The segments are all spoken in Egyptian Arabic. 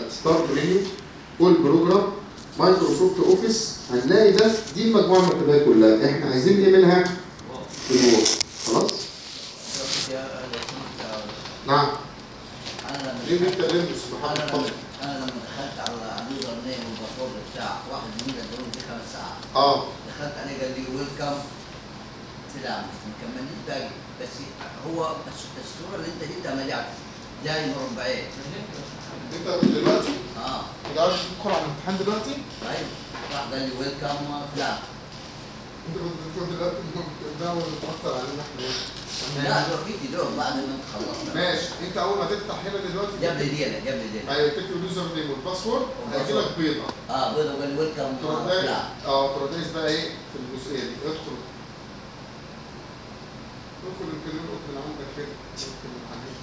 ستارت منيو فول بروجرام مايكروسوفت اوفيس هنلاقي ده دي المجموعه المكتبيه كلها احنا عايزين ايه منها؟ الوورد خلاص؟ يا لو سمحت نعم انا لما ليه انت دخلت- لمس محمد انا اتفضل لما انا لما دخلت على اليوزر نيم والباسورد بتاع واحد من الدروب دي خمس ساعات اه دخلت عليه قال لي ويلكم قلت لا مش مكملين باقي بس هو بس الصوره اللي انت جبتها ما جاتش جاي مربعين انت دلوقتي اه ما تقدرش تدخل على الامتحان دلوقتي طيب راح قال لي ويلكم فلان انت كنت دلوقتي ده هو اللي مأثر علينا احنا ايه؟ لا دور فيك دور بعد ما انت خلصت ماشي انت اول ما تفتح هنا دلوقتي جاب لي دينا جاب لي دينا ايوه تكتب اليوزر نيم والباسورد هيجي لك بيضه اه بيضه قال لي ويلكم تروح دايس فلان اه تروح دايس بقى ايه في الجزئيه دي ادخل ادخل الكلمه القط من عندك كده ادخل من عندك.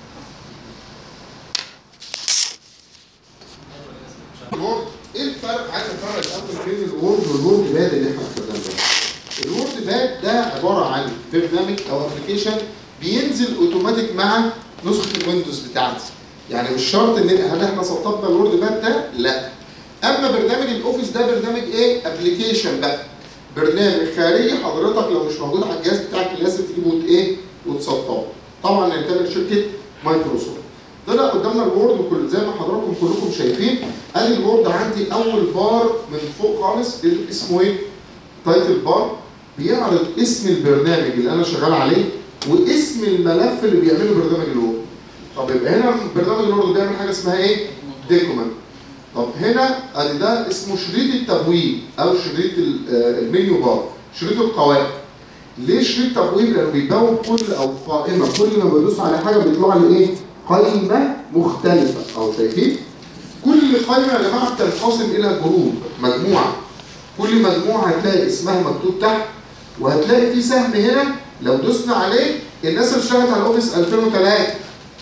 الوورد ايه الفرق عايز افرق الاول بين الوورد والوورد باد اللي احنا استخدمناه الوورد باد ده عباره عن برنامج او ابلكيشن بينزل اوتوماتيك مع نسخه الويندوز بتاعتي يعني مش شرط ان هل احنا سطبنا الوورد باد ده لا اما برنامج الاوفيس ده برنامج ايه ابلكيشن بقى برنامج خارجي حضرتك لو مش موجود على الجهاز بتاعك لازم تجيبه وت- ايه وتسطبه طبعا نعتبر شركه مايكروسوفت طلع قدامنا الوورد وكل زي ما حضراتكم كلكم شايفين ادي الوورد عندي اول بار من فوق خالص اللي اسمه ايه تايتل بار بيعرض اسم البرنامج اللي انا شغال عليه واسم الملف اللي بيعمله برنامج الوورد طب يبقى هنا برنامج الوورد بيعمل حاجه اسمها ايه دوكيمنت طب هنا ادي ده اسمه شريط التبويب او شريط ال- آه، المنيو بار شريط القوائم ليه شريط تبويب لانه بيبوب كل او قائمه كل ما بدوس على حاجه بيطلع لي ايه قائمه مختلفه اهو شايفين كل قائمه يا جماعه بتنقسم الى جروب مجموعه كل مجموعه هتلاقي اسمها مكتوب تحت وهتلاقي في سهم هنا لو دوسنا عليه الناس اللي اشتغلت على الاوفيس 2003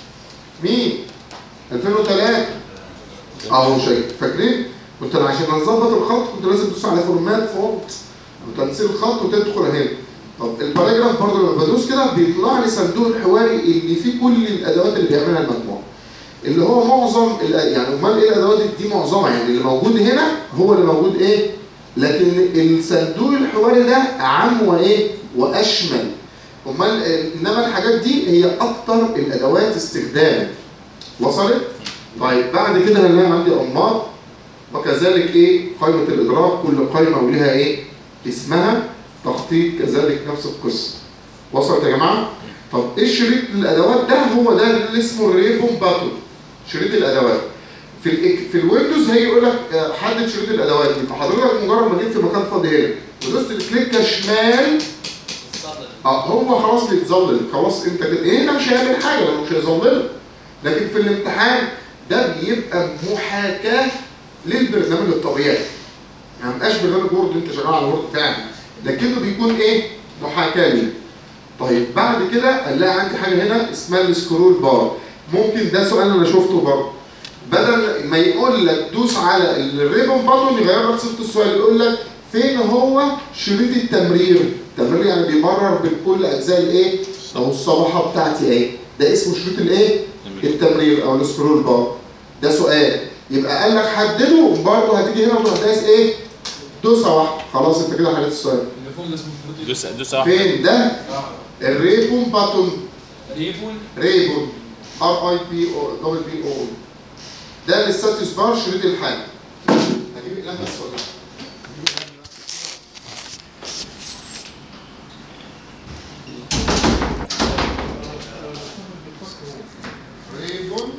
مين 2003 اهو شايف فاكرين كنت انا عشان اظبط الخط كنت لازم تدوس على فورمات فونت وتنسيق الخط وتدخل هنا طب الباراجراف برضه لما بدوس كده بيطلع لي صندوق الحواري اللي فيه كل الادوات اللي بيعملها المجموعه اللي هو معظم ال- يعني امال ايه الادوات دي معظمها يعني اللي موجود هنا هو اللي موجود ايه لكن الصندوق الحواري ده اعم وايه واشمل امال انما الحاجات دي هي اكتر الادوات استخداما وصلت طيب بعد كده هنلاقي عندي انماط وكذلك ايه قائمه الادراك كل قائمه ولها ايه اسمها تخطيط كذلك نفس القصه وصلت يا جماعه طب ايه شريط الادوات ده هو ده اللي اسمه ريبون باتون شريط الادوات في ال في الويندوز هيجي يقول لك آه، حدد شريط الادوات يبقى حضرتك مجرد ما جيت في مكان فاضي هنا ودوست الكليكه شمال اه هو خلاص بيتظلل خلاص انت كده هنا مش هيعمل حاجه لانه مش هيظللك لكن في الامتحان ده بيبقى محاكاه للبرنامج الطبيعي ما بقاش برنامج وورد انت شغال على وورد فعلا لكنه بيكون ايه محاكاه ليه طيب بعد كده هنلاقي عندي حاجه هنا اسمها السكرول بار ممكن ده سؤال انا شفته برضه بدل ما يقول لك دوس على الريبون باتون يغير لك صيغه السؤال يقول لك فين هو شريط التمرير التمرير يعني بيمرر بين كل اجزاء الايه او الصفحه بتاعتي ايه ده اسمه شريط الايه التمرير او السكرول بار ده سؤال يبقى قال لك حدده برضه هتيجي هنا وتروح دايس ايه دوسه واحده خلاص انت كده حليت السؤال اللي فوق ده اسمه فروت دوس دوس واحدة فين ده الريبون باتون ريبون ريبون ار اي بي او دبل بي او ده الستاتيوس بار شريط الحال هجيب اقلام بس ولا ريبون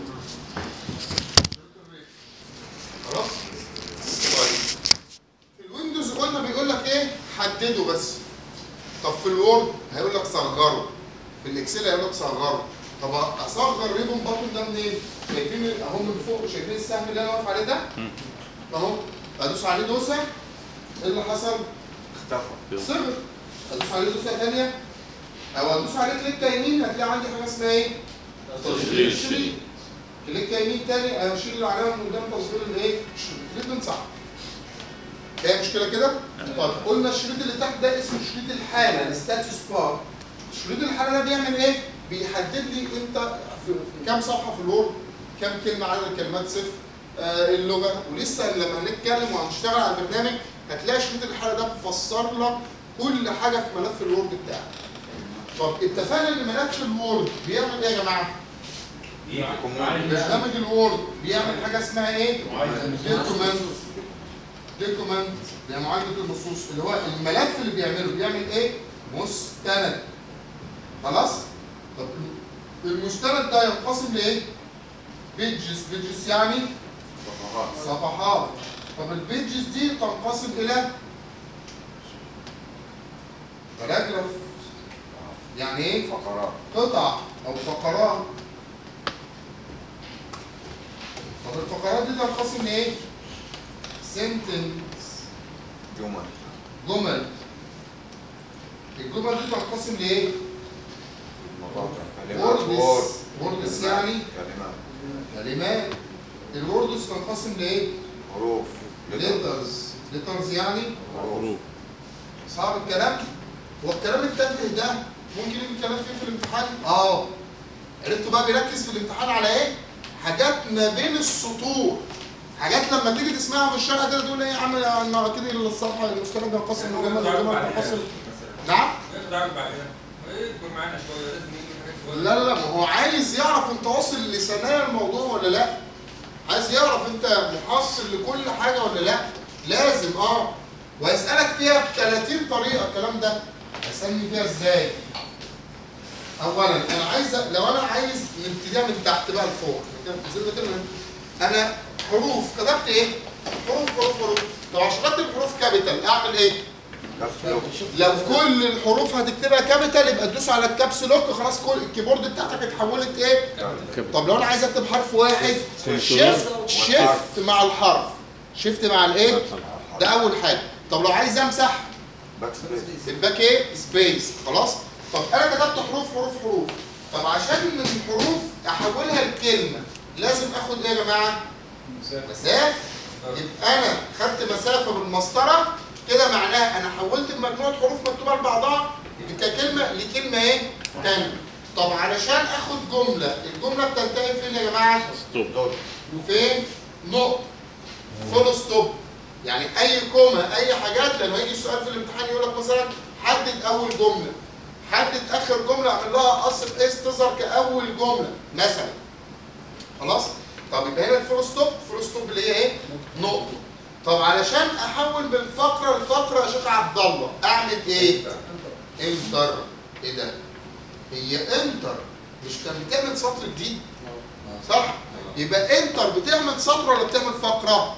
خلاص طيب في الويندوز قلنا بيقول لك ايه حدده بس طب في الوورد هيقول لك صغره في الاكسل هيقول لك صغره طب اصغر ريبون باتون ده منين؟ شايفين اهو من فوق شايفين السهم اللي انا واقف عليه ده؟ اهو ادوس عليه دوسه ايه اللي حصل؟ اختفى صغر ادوس عليه دوسه ثانيه او ادوس عليه كليك يمين هتلاقي عندي حاجه اسمها ايه؟ تصغير الشريط كليك يمين تاني اشيل العلامه من قدام تصغير الايه؟ الشريط الاثنين صح هي مشكله كده؟ طيب قلنا الشريط اللي تحت ده اسمه شريط الحاله الستاتيوس بار شريط الحاله ده بيعمل ايه؟ بيحدد لي انت في في كام صفحه في الوورد كام كلمه عدد الكلمات صفر آه، اللغه ولسه لما هنتكلم وهنشتغل على البرنامج هتلاقي شريط الحاله ده مفسر لك كل حاجه في ملف الوورد بتاعك. طب اتفقنا ان ملف الوورد بيعمل ايه يا جماعه؟ برنامج الوورد بيعمل حاجه اسمها ايه؟ دوكيومنت دوكيومنت ده معالجه النصوص اللي هو الملف اللي بيعمله بيعمل ايه؟ مستند خلاص؟ طب المستند ده ينقسم لايه؟ بيجز بيجز يعني صفحات طب البيجز دي تنقسم الى باراجراف يعني ايه؟ فقرات قطع او فقرات طب الفقرات دي تنقسم لايه؟ سنتنس جمل جمل الجمل دي تنقسم لايه؟ مقاطع كلمات وورد ووردز ووردز يعني كلمات كلمات الوردز تنقسم لايه؟ حروف ليترز ليترز يعني حروف صعب الكلام هو الكلام التافه ده ممكن يجي كلام فيه في الامتحان اه عرفتوا بقى بيركز في الامتحان على ايه حاجات ما بين السطور حاجات لما تيجي تسمعها في الشرح كده تقول ايه يا عم انا كده الصفحه المستند ينقسم لجمل وجمل تنقسم نعم يقدر بعدين يكبر معانا شويه لازم يجي حاجات شويه لا لا لا ما هو عايز يعرف انت واصل لثنايا الموضوع ولا لا عايز يعرف انت محصل لكل حاجه ولا لا لازم اه وهيسالك فيها ب 30 طريقه الكلام ده هيسالني فيها ازاي اولا انا عايز لو انا عايز نبتديها من تحت بقى لفوق كده نزلنا كده انا حروف كتبت ايه حروف حروف حروف طب عشان اكتب حروف كابيتال اعمل ايه كبس لوك لو كل الحروف هتكتبها كابيتال يبقى تدوس على الكابس لوك خلاص كل الكيبورد بتاعتك اتحولت ايه؟ طب لو انا عايز اكتب حرف واحد شيفت شيفت مع الحرف شيفت مع الايه؟ ده اول حاجه طب لو عايز امسح باك سبيس الباك ايه؟ سبيس خلاص؟ طب انا كتبت حروف حروف حروف طب عشان من الحروف احولها لكلمه لازم اخد ايه يا جماعه؟ مسافه يبقى انا خدت مسافه بالمسطره كده معناها انا حولت مجموعه حروف مكتوبه لبعضها ككلمه لكلمه ايه؟ تانية. طب علشان اخد جمله، الجمله بتنتهي فين يا جماعه؟ دول وفين؟ نقطه. فول ستوب. يعني اي كوما اي حاجات لما يجي السؤال في الامتحان يقول لك مثلا حدد اول جمله. حدد اخر جمله اعمل لها قص بحيث تظهر كاول جمله مثلا. خلاص؟ طب يبقى هنا الفول ستوب، فول ستوب اللي هي ايه؟ نقطه. طب علشان احول من فقره لفقره يا شيخ عبد الله اعمل ايه؟ انتر ايه ده؟ هي انتر مش كان بتعمل سطر جديد؟ صح؟ يبقى انتر بتعمل سطر ولا بتعمل فقره؟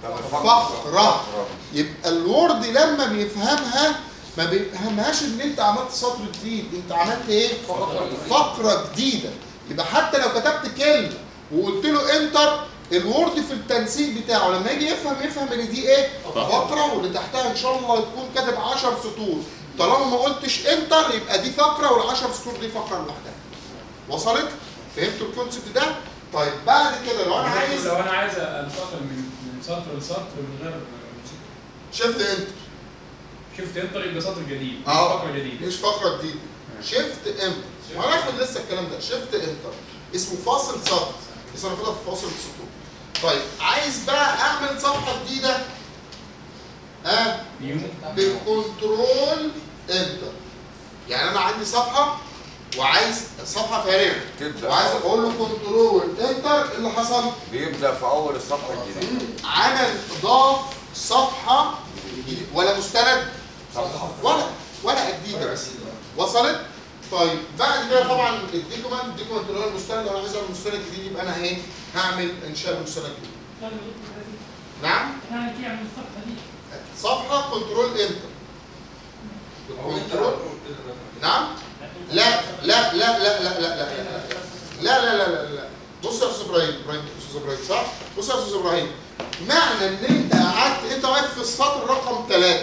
فقره يبقى الوورد لما بيفهمها ما بيفهمهاش ان انت عملت سطر جديد انت عملت ايه؟ فقره جديده يبقى حتى لو كتبت كلمه وقلت له انتر الوورد في التنسيق بتاعه لما يجي يفهم يفهم ان دي ايه؟ فقره واللي تحتها ان شاء الله يكون كاتب 10 سطور طالما ما قلتش انتر يبقى دي فقره وال10 سطور دي فقره لوحدها وصلت؟ فهمتوا الكونسيبت ده؟ طيب بعد كده لو انا عايز لو انا عايز انتقل من من سطر لسطر من غير شفت انتر شفت انتر يبقى سطر جديد اه فقره جديده مش فقره جديده شيفت انتر وهناخد لسه الكلام ده شيفت انتر اسمه فاصل سطر لسه هناخدها في فاصل السطور طيب عايز بقى اعمل صفحه جديده ها نيو بالكنترول انتر يعني انا عندي صفحه وعايز صفحه فارغه تبدا وعايز اقول له كنترول انتر إيه اللي حصل بيبدا في اول الصفحه الجديده عمل ضاف صفحه جديدة. ولا مستند صفحه ولا ورقه جديده بس وصلت طيب بعد كده طبعا الديكومنت الديكومنت اللي هو المستند لو انا عايز اعمل مستند جديد يبقى انا ايه هعمل انشاء مستند جديد نعم يعني كي يعمل الصفحه دي صفحه كنترول انتر كنترول نعم لا لا لا لا لا لا لا لا لا لا لا لا بص يا استاذ ابراهيم ابراهيم استاذ ابراهيم صح؟ بص يا استاذ ابراهيم معنى ان انت قعدت انت واقف في السطر رقم ثلاثة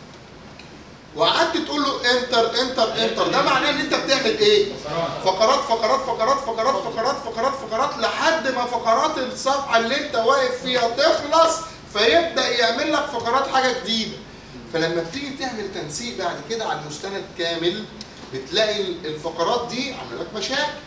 وقعدت تقول له انتر انتر انتر ده معناه ان انت بتعمل ايه؟ فقرات فقرات فقرات فقرات فقرات فقرات فقرات لحد ما فقرات الصفحه اللي انت واقف فيها تخلص فيبدا يعمل لك فقرات حاجه جديده فلما بتيجي تعمل تنسيق بعد كده على المستند كامل بتلاقي الفقرات دي عامله لك مشاكل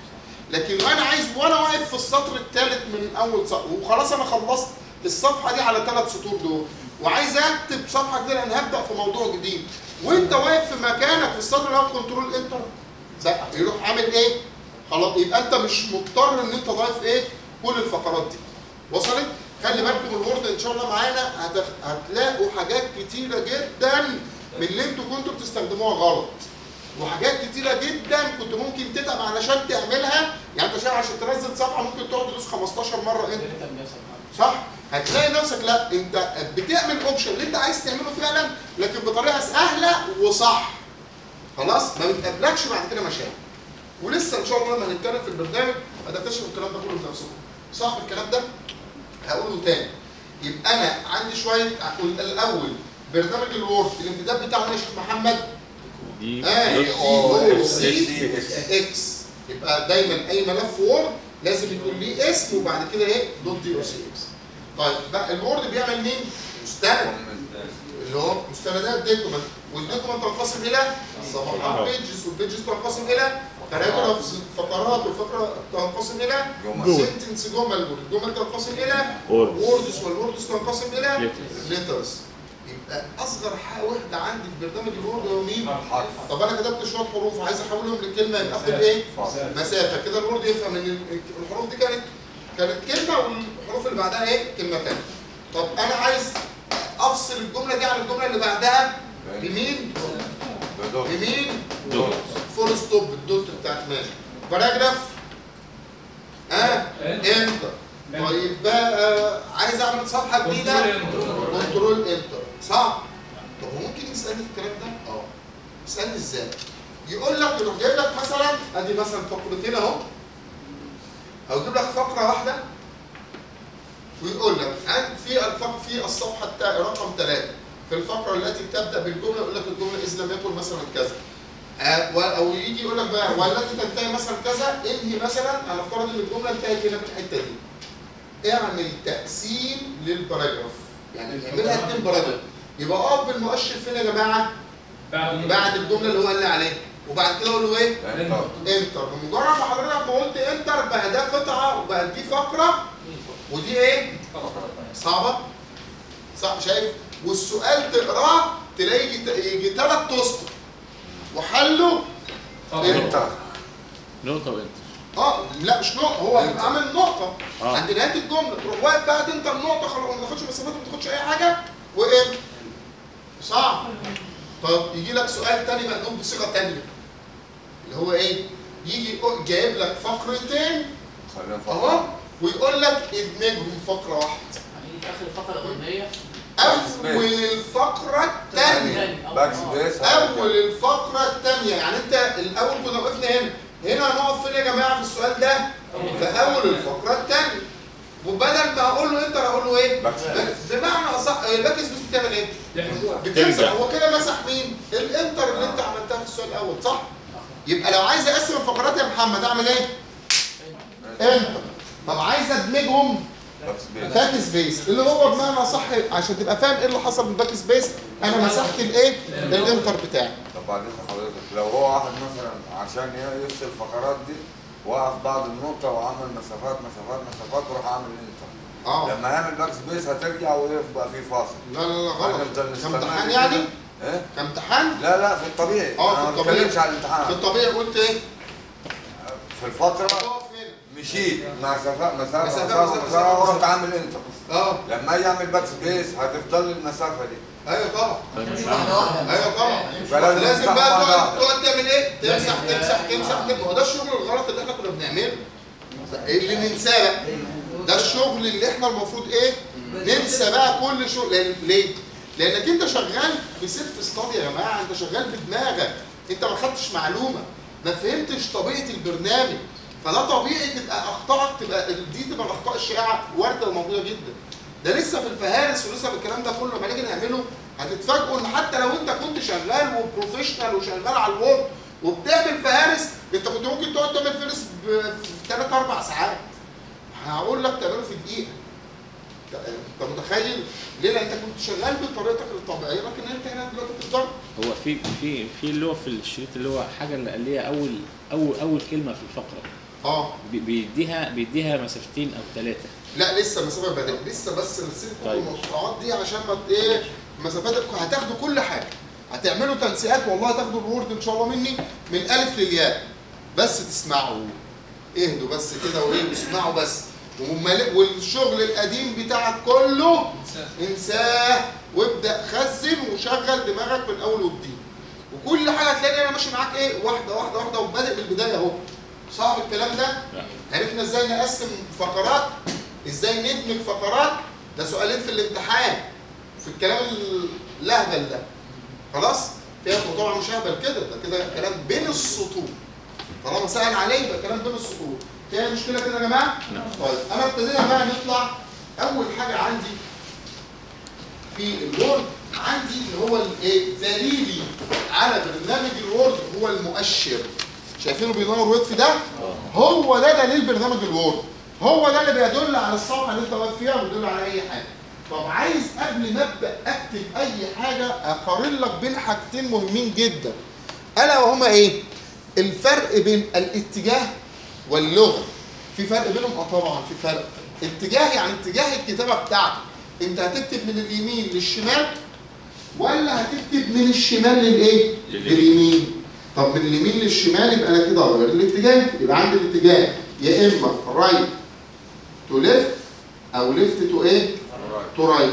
لكن لو انا عايز وانا واقف في السطر الثالث من اول سطر وخلاص انا خلصت الصفحه دي على ثلاث سطور دول وعايز اكتب صفحه جديده انا هبدا في موضوع جديد وانت واقف في مكانك في السطر اللي هو كنترول انتر ده يروح عامل ايه؟ خلاص يبقى انت مش مضطر ان انت ضايف ايه؟ كل الفقرات دي وصلت؟ خلي بالكم الوورد ان شاء الله معانا هت- هتلاقوا حاجات كتيره جدا من اللي انتوا كنتوا بتستخدموها غلط وحاجات كتيره جدا كنت ممكن تتعب علشان تعملها يعني انت شايف عشان تنزل صفحه ممكن تقعد تدوس 15 مره انت صح هتلاقي نفسك لا انت بتعمل اوبشن اللي انت عايز تعمله فعلا لكن بطريقه سهله وصح خلاص ما بتقابلكش بعد كده مشاكل ولسه ان شاء الله لما هنتكلم في البرنامج هتكتشفوا الكلام ده كله بنفسكم صح الكلام ده هقوله تاني يبقى انا عندي شويه أقول الاول برنامج الوورد الامتداد بتاعه ايه يا شيخ محمد دي اه دي أو سي إكس سي إكس. اكس يبقى دايما اي ملف وورد لازم يكون ليه اسم وبعد كده ايه دوت دي او سي اكس طيب بقى الوورد بيعمل مين؟ مستند اللي هو مستندات ديكومنت والديكومنت تنقسم الى صفحات بيجز والبيجز تنقسم الى باراجرافز فقرات والفقره تنقسم الى جمل. سنتنس جمل والجمل تنقسم الى Words. ووردز والوردز تنقسم الى Letters. ليترز يبقى اصغر ح- وحده عندي في برنامج الوورد هو مين؟ حرف طب انا كتبت شويه حروف عايز احولهم لكلمه يبقى اخد ايه؟ فاصل. مسافه كده الوورد يفهم ان ال- الحروف دي كانت كانت كلمه والحروف اللي بعدها ايه؟ كلمه ثانيه. طب انا عايز افصل الجمله دي عن الجمله اللي بعدها بمين؟ بدور بمين؟ دوت فول ستوب الدوت بتاعت ماشي. باراجراف اه انتر طيب بقى عايز اعمل صفحه جديده كنترول انتر صح؟ طب هو ممكن يسالني في الكلام ده؟ اه يسالني ازاي؟ يقول لك يروح جايب لك مثلا ادي مثلا فقرتين اهو او يجيب لك فقره واحده ويقول لك عند في الفق في الصفحه التا- رقم ثلاثه في الفقره التي تبدا بالجمله يقول لك الجمله اذا لم يكن مثلا كذا آه، و- او يجي يقول لك بقى والتي تنتهي مثلا كذا انهي مثلا انا افترض ان الجمله انتهت هنا في الحته دي اعمل تقسيم للباراجراف يعني اعملها اتنين باراجراف يبقى اقف بالمؤشر فين يا جماعه؟ بعد الجمله اللي هو قال لي عليها وبعد كده اقول له ايه؟ انتر انتر بمجرد ما حضرتك ما قلت انتر بقى ده قطعه وبقى دي فقره ودي ايه؟ صعبه؟ صح شايف؟ والسؤال تقراه تلاقي يجي يجي ثلاث تسطر وحله انتر نقطة وانت اه لا مش نقطه هو انتر. بيبقى عامل نقطه آه. عند نهايه الجمله تروح واقف بقى انت النقطه خلاص ما تاخدش مسافات ما تاخدش اي حاجه وانت صعب طب يجي لك سؤال تاني مكتوب بصيغه تانيه اللي هو ايه؟ يجي يقول- جايب لك فقرتين خلينا اهو فقط ويقول لك ادمجهم فقره واحده يعني في اخر الفقره الاغنيه اول الفقره الثانيه باك سبيس اول الفقره الثانيه يعني انت الاول كنا وقفنا هنا هنا هنقف فين يا جماعه في السؤال ده في اول الفقره الثانيه وبدل ما اقول له انتر اقول له ايه باك سبيس بمعنى اصح الباك سبيس بتعمل ايه بتمسح هو كده مسح مين الانتر اللي انت عملتها في السؤال الاول صح يبقى لو عايز اقسم الفقرات يا محمد اعمل ايه انتر طب عايز ادمجهم باك سبيس باك سبيس اللي هو بمعنى صح عشان تبقى فاهم ايه اللي حصل في الباك سبيس انا مسحت الايه الانتر بتاعي طب بعدين حضرتك لو هو واحد مثلا عشان يفصل الفقرات دي وقف بعد النقطة وعمل مسافات مسافات مسافات وراح عامل انتر اه لما يعمل باك سبيس هترجع ويبقى في فاصل لا لا لا غلط هنفضل نستنى كامتحان كده. يعني ايه؟ كامتحان لا لا في الطبيعي اه، انا في ما الطبيعي. بتكلمش على في الامتحان الطبيعي قلت ايه في الفترة اقف هنا مشيت مسافات مسافة مسافة، مسافة مسافة، مسافة ورحت مسافة. عامل انتر اه لما يجي يعمل باك سبيس هتفضل المسافة دي ايوه طبعا واحده واحده ايوه طبعا فلازم لازم تمسح بقى مرة تقعد واحدة. تقعد تعمل ايه تمسح تمسح تمسح تمسح هو ده الشغل الغلط اللي احنا كنا بنعمله اللي ننساه بقى ده الشغل اللي احنا المفروض ايه ننسى بقى كل شغل لأن- ليه لانك انت شغال بسيلف ستادي يا جماعه انت شغال بدماغك انت ما خدتش معلومه ما فهمتش طبيعه البرنامج فده طبيعي تبقى اخطائك تبقى دي تبقى الاخطاء الشائعه وارده وموجوده جدا ده لسه في الفهارس ولسه في الكلام ده كله لما نيجي نعمله هتتفاجئوا ان حتى لو انت كنت شغال وبروفيشنال وشغال على الوورد وبتعمل فهارس انت كنت ممكن تقعد تعمل فهرس ب- في 3 4 ساعات هقول لك تعمله في دقيقه انت أنت متخيل ليه لان انت كنت شغال بطريقتك الطبيعيه لكن انت هنا دلوقتي بتضطر هو في في في اللي هو في الشريط اللي هو حاجة اللي قال لي اول اول اول كلمة في الفقرة اه بي- بيديها بيديها مسافتين او ثلاثه لا لسه المسافه بدأت لسه بس نسيب كل طيب. المقطوعات دي عشان ما ت- ايه المسافات هتاخدوا كل حاجه هتعملوا تنسيقات والله هتاخدوا الوورد ان شاء الله مني من الف للياء بس تسمعوا اهدوا بس كده وايه واسمعوا بس ومال- والشغل القديم بتاعك كله انساه وابدا خزن وشغل دماغك من اول وجديد وكل حاجه هتلاقي انا ماشي معاك ايه واحده واحده واحده وبادئ من البدايه اهو صعب الكلام ده لا. عرفنا ازاي نقسم فقرات ازاي ندمج فقرات ده سؤالين في الامتحان في الكلام اللهبل ده خلاص فيها طبعا مش هبل كده ده كده كلام بين السطور طالما سأل عليه يبقى كلام بين السطور فيها مشكله كده يا جماعه نعم. طيب انا ابتدينا بقى نطلع اول حاجه عندي في الوورد عندي اللي هو الايه دليلي على برنامج الوورد هو المؤشر شايفينه بينور ويطفي ده هو ده دليل برنامج الوورد هو ده اللي بيدل على الصفحه اللي انت واقف فيها وبيدل على اي حاجه طب عايز قبل ما ابدا اكتب اي حاجه اقارن لك بين حاجتين مهمين جدا الا وهما ايه الفرق بين الاتجاه واللغه في فرق بينهم اه طبعا في فرق اتجاه يعني اتجاه الكتابه بتاعتك انت هتكتب من اليمين للشمال ولا هتكتب من الشمال للايه لليمين. لليمين طب من اليمين للشمال يبقى انا كده اغير الاتجاه يبقى عندي الاتجاه يا اما رايت تو ليفت او ليفت تو ايه تو رايت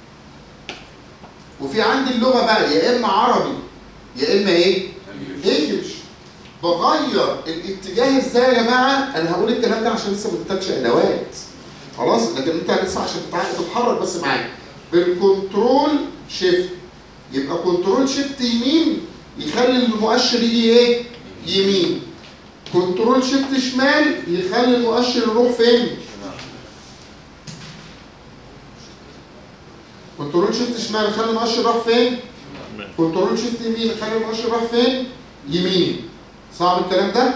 وفي عندي اللغه بقى يا اما عربي يا اما ايه انجلش بغير الاتجاه ازاي يا جماعه انا هقول الكلام ده عشان لسه ما اديتكش ادوات خلاص لكن انت لسه عشان تتع- تتحرك بس معايا بالكنترول شيفت يبقى كنترول شيفت يمين يخلي المؤشر يجي ايه يمين كنترول شيفت شمال يخلي المؤشر يروح فين كنترول شيفت شمال يخلي المؤشر يروح فين كنترول شيفت يمين يخلي المؤشر يروح فين يمين صعب الكلام ده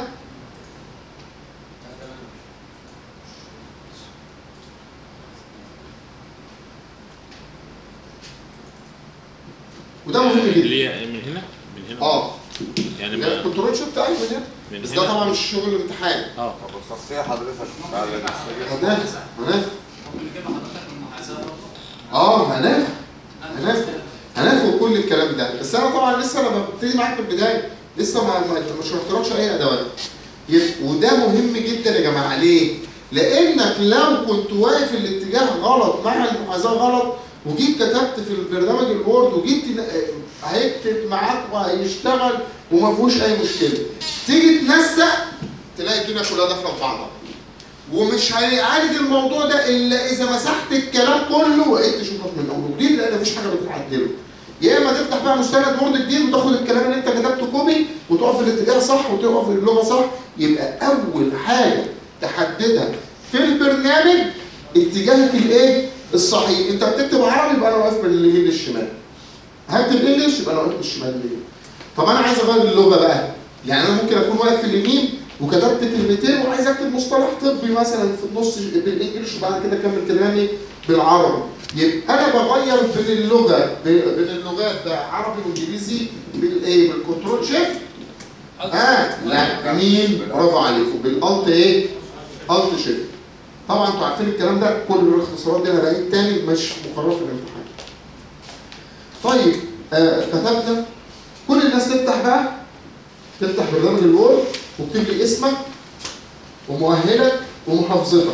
وده مهم جدا اللي هي من هنا من هنا اه يعني يعني ما كنترول شيفت ايوه من هنا من بس ده هنا. طبعا مش شغل الامتحان اه طب الخاصية حضرتك بعد السجل هناخد هناخد ممكن نجيب حضرتك من المحاسبه برضه اه هناخد هناخد هناخد كل الكلام ده بس انا طبعا لسه لما ببتدي معاك من البدايه لسه ما ما- مش محترمش اي ادوات يبقى- وده مهم جدا يا جماعه ليه؟ لانك لو كنت واقف الاتجاه غلط مع المحاذاه غلط وجيت كتبت في البرنامج الوورد وجيت تن- هيكتب معاك وهيشتغل وما فيهوش اي مشكله تيجي تنسق تلاقي الدنيا كلها داخله في بعضها ومش هيعالج الموضوع ده الا اذا مسحت الكلام كله وعدت شغلك من اول وجديد لان مفيش حاجه بتتعدله يا اما تفتح بقى مستند وورد جديد وتاخد الكلام اللي انت كتبته كوبي وتقف في الاتجاه صح وتقف في اللغه صح يبقى اول حاجه تحددها في البرنامج اتجاهك الايه الصحيح انت بتكتب عربي يبقى انا واقف من اليمين للشمال هكتب انجلش يبقى انا واقف من الشمال لليمين طب انا عايز اغير اللغه بقى يعني انا ممكن اكون واقف في اليمين وكتبت كلمتين وعايز اكتب مصطلح طبي مثلا في النص بالانجلش وبعد كده اكمل كلامي بالعربي يبقى انا بغير بين اللغه بين اللغات ده عربي وانجليزي بالايه بالكنترول شيفت اه لا مين برافو عليكم بالالت ايه الت شيفت طبعا انتوا عارفين الكلام ده كل الاختصارات دي انا بعيد تاني مش مقرر في الامتحان طيب آه كتبنا كل الناس تفتح بقى تفتح برنامج الوورد واكتب لي اسمك ومؤهلك ومحافظتك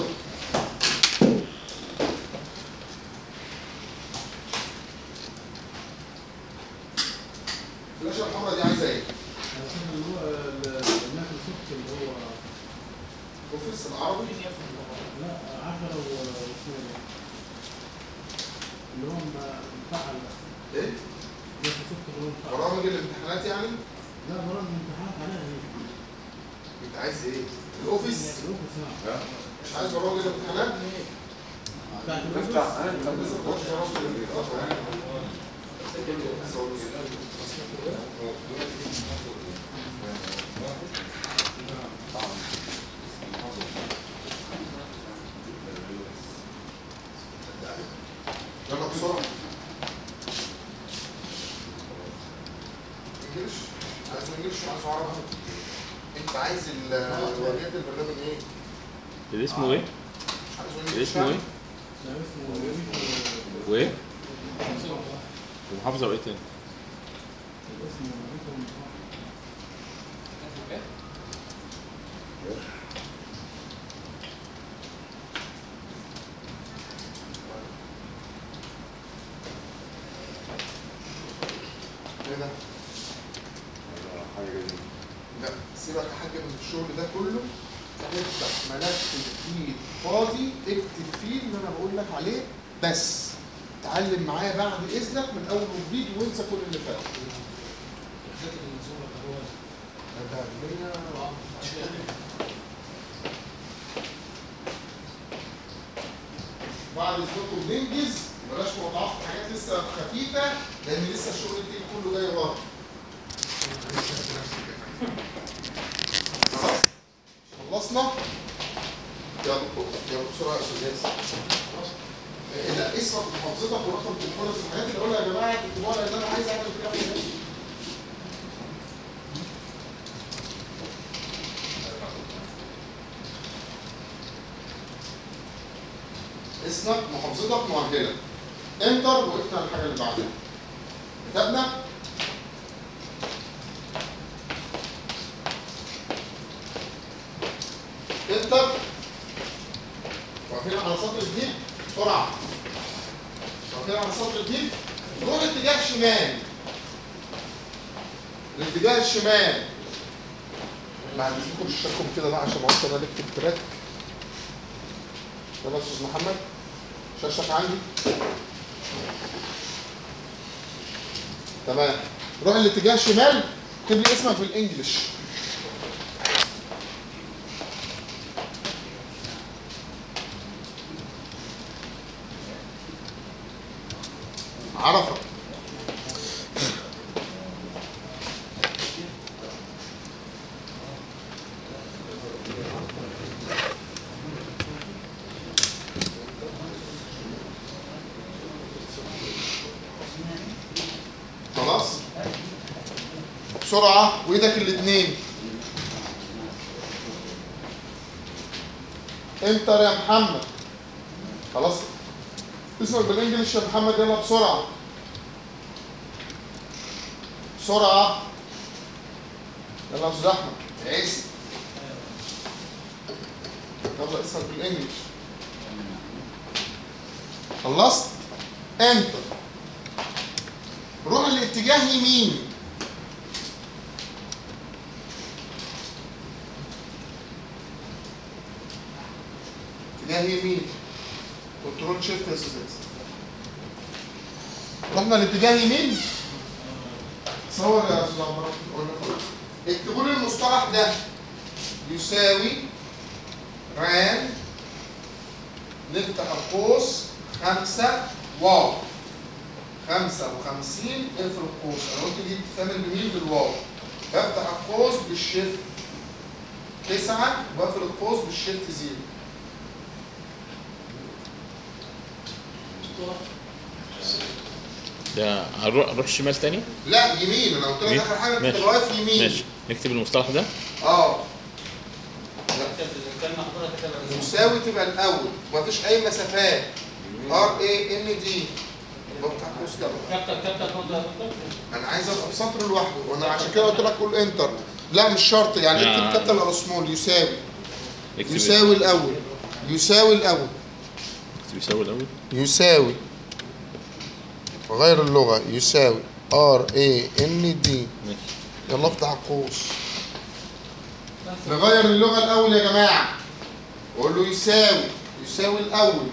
الفلاشه الحمراء دي عايزه ايه؟ اللي هو المايكروسوفت اللي هو اوفيس العربي لا 10 واسمه ايه؟ اللي هو م- بتاع ال- ايه؟ المايكروسوفت اللي هو بتاع برامج الامتحانات يعني لا برامج الامتحانات عليها ايه؟ انت عايز ايه؟ الاوفيس الاوفيس اه مش عايز برامج الامتحانات؟ بتاعت الاوفيس نفتح يلا بسرعة انجلش عايزه انجلش وعايزه عربي انت عايز ال- واجهه البرنامج ايه؟ اللي اسمه ايه؟ عايز اللي اسمه ايه؟ وايه؟ المحافظة وايه تاني؟ ايه ده؟ حاجه جديده لا سيبك يا حاج من الشغل ده كله افتح ملف جديد فاضي اكتب فيه اللي انا بقول لك عليه بس اتعلم معايا بعد اذنك من اول وجديد وانسى كل اللي فات ده مية بعد اذنكم ننجز بلاش مقاطعات في حاجات لسه خفيفه لان لسه الشغل التقيل كله جاي ورا خلاص خلصنا يلا يلا بسرعه يا استاذ ياسر خلاص إيه لا اسمك ومحافظتك ورقم تليفونك الحاجات اللي اقولها يا جماعه اكتبوها لان انا عايز اعمل فيها حاجات اسمك محافظتك مؤهله انتر وقفنا على الحاجه اللي بعدها كتبنا انتر واقفين على سطر جديد بسرعه واقفين على سطر جديد روح اتجاه شمال الاتجاه الشمال بعد اذنكم اشتركوا كده بقى عشان ما اقعدش انا اكتب تراك يلا يا استاذ محمد شاشتك عندي تمام روح الاتجاه شمال اكتب لي اسمك بالانجلش عرفة خلاص بسرعة وايدك الاتنين انتر يا محمد خلاص اسمك بالانجلش يا محمد يلا بسرعة بسرعة يلا يا استاذ احمد عيسى يلا اسمك بالانجلش خلصت انتر روح الاتجاه يمين اتجاه يمين كنترول شيفت يا استاذ ياسر. رحنا الاتجاه يمين صور يا استاذ عمر قلنا خلاص اكتبوا لي المصطلح ده يساوي ران نفتح القوس خمسة واو خمسة وخمسين اقفل القوس انا قلت دي بتتعمل بمين بالواو بفتح القوس بالشيفت تسعة وبقفل القوس بالشيفت زيرو ده هنروح نروح الشمال تاني؟ لا يمين انا قلت لك يمين؟ اخر حاجه انت ماشي. واقف يمين ماشي نكتب المصطلح ده اه الكلمة حضرتك كده مساوي تبقى الاول مفيش اي مسافات ار اي ان دي بفتح قوس كده كابتن كابتن كنت انا عايز ابقى في سطر لوحده وانا عشان كده قلت لك قول انتر لا مش شرط يعني لا. اكتب كابيتال او سمول يساوي اكتب يساوي الاول يساوي الاول اكتب يساوي الأول يساوي غير اللغة يساوي ار اي ان دي ماشي يلا افتح القوس نغير اللغة الأول يا جماعة وأقول له يساوي يساوي الأول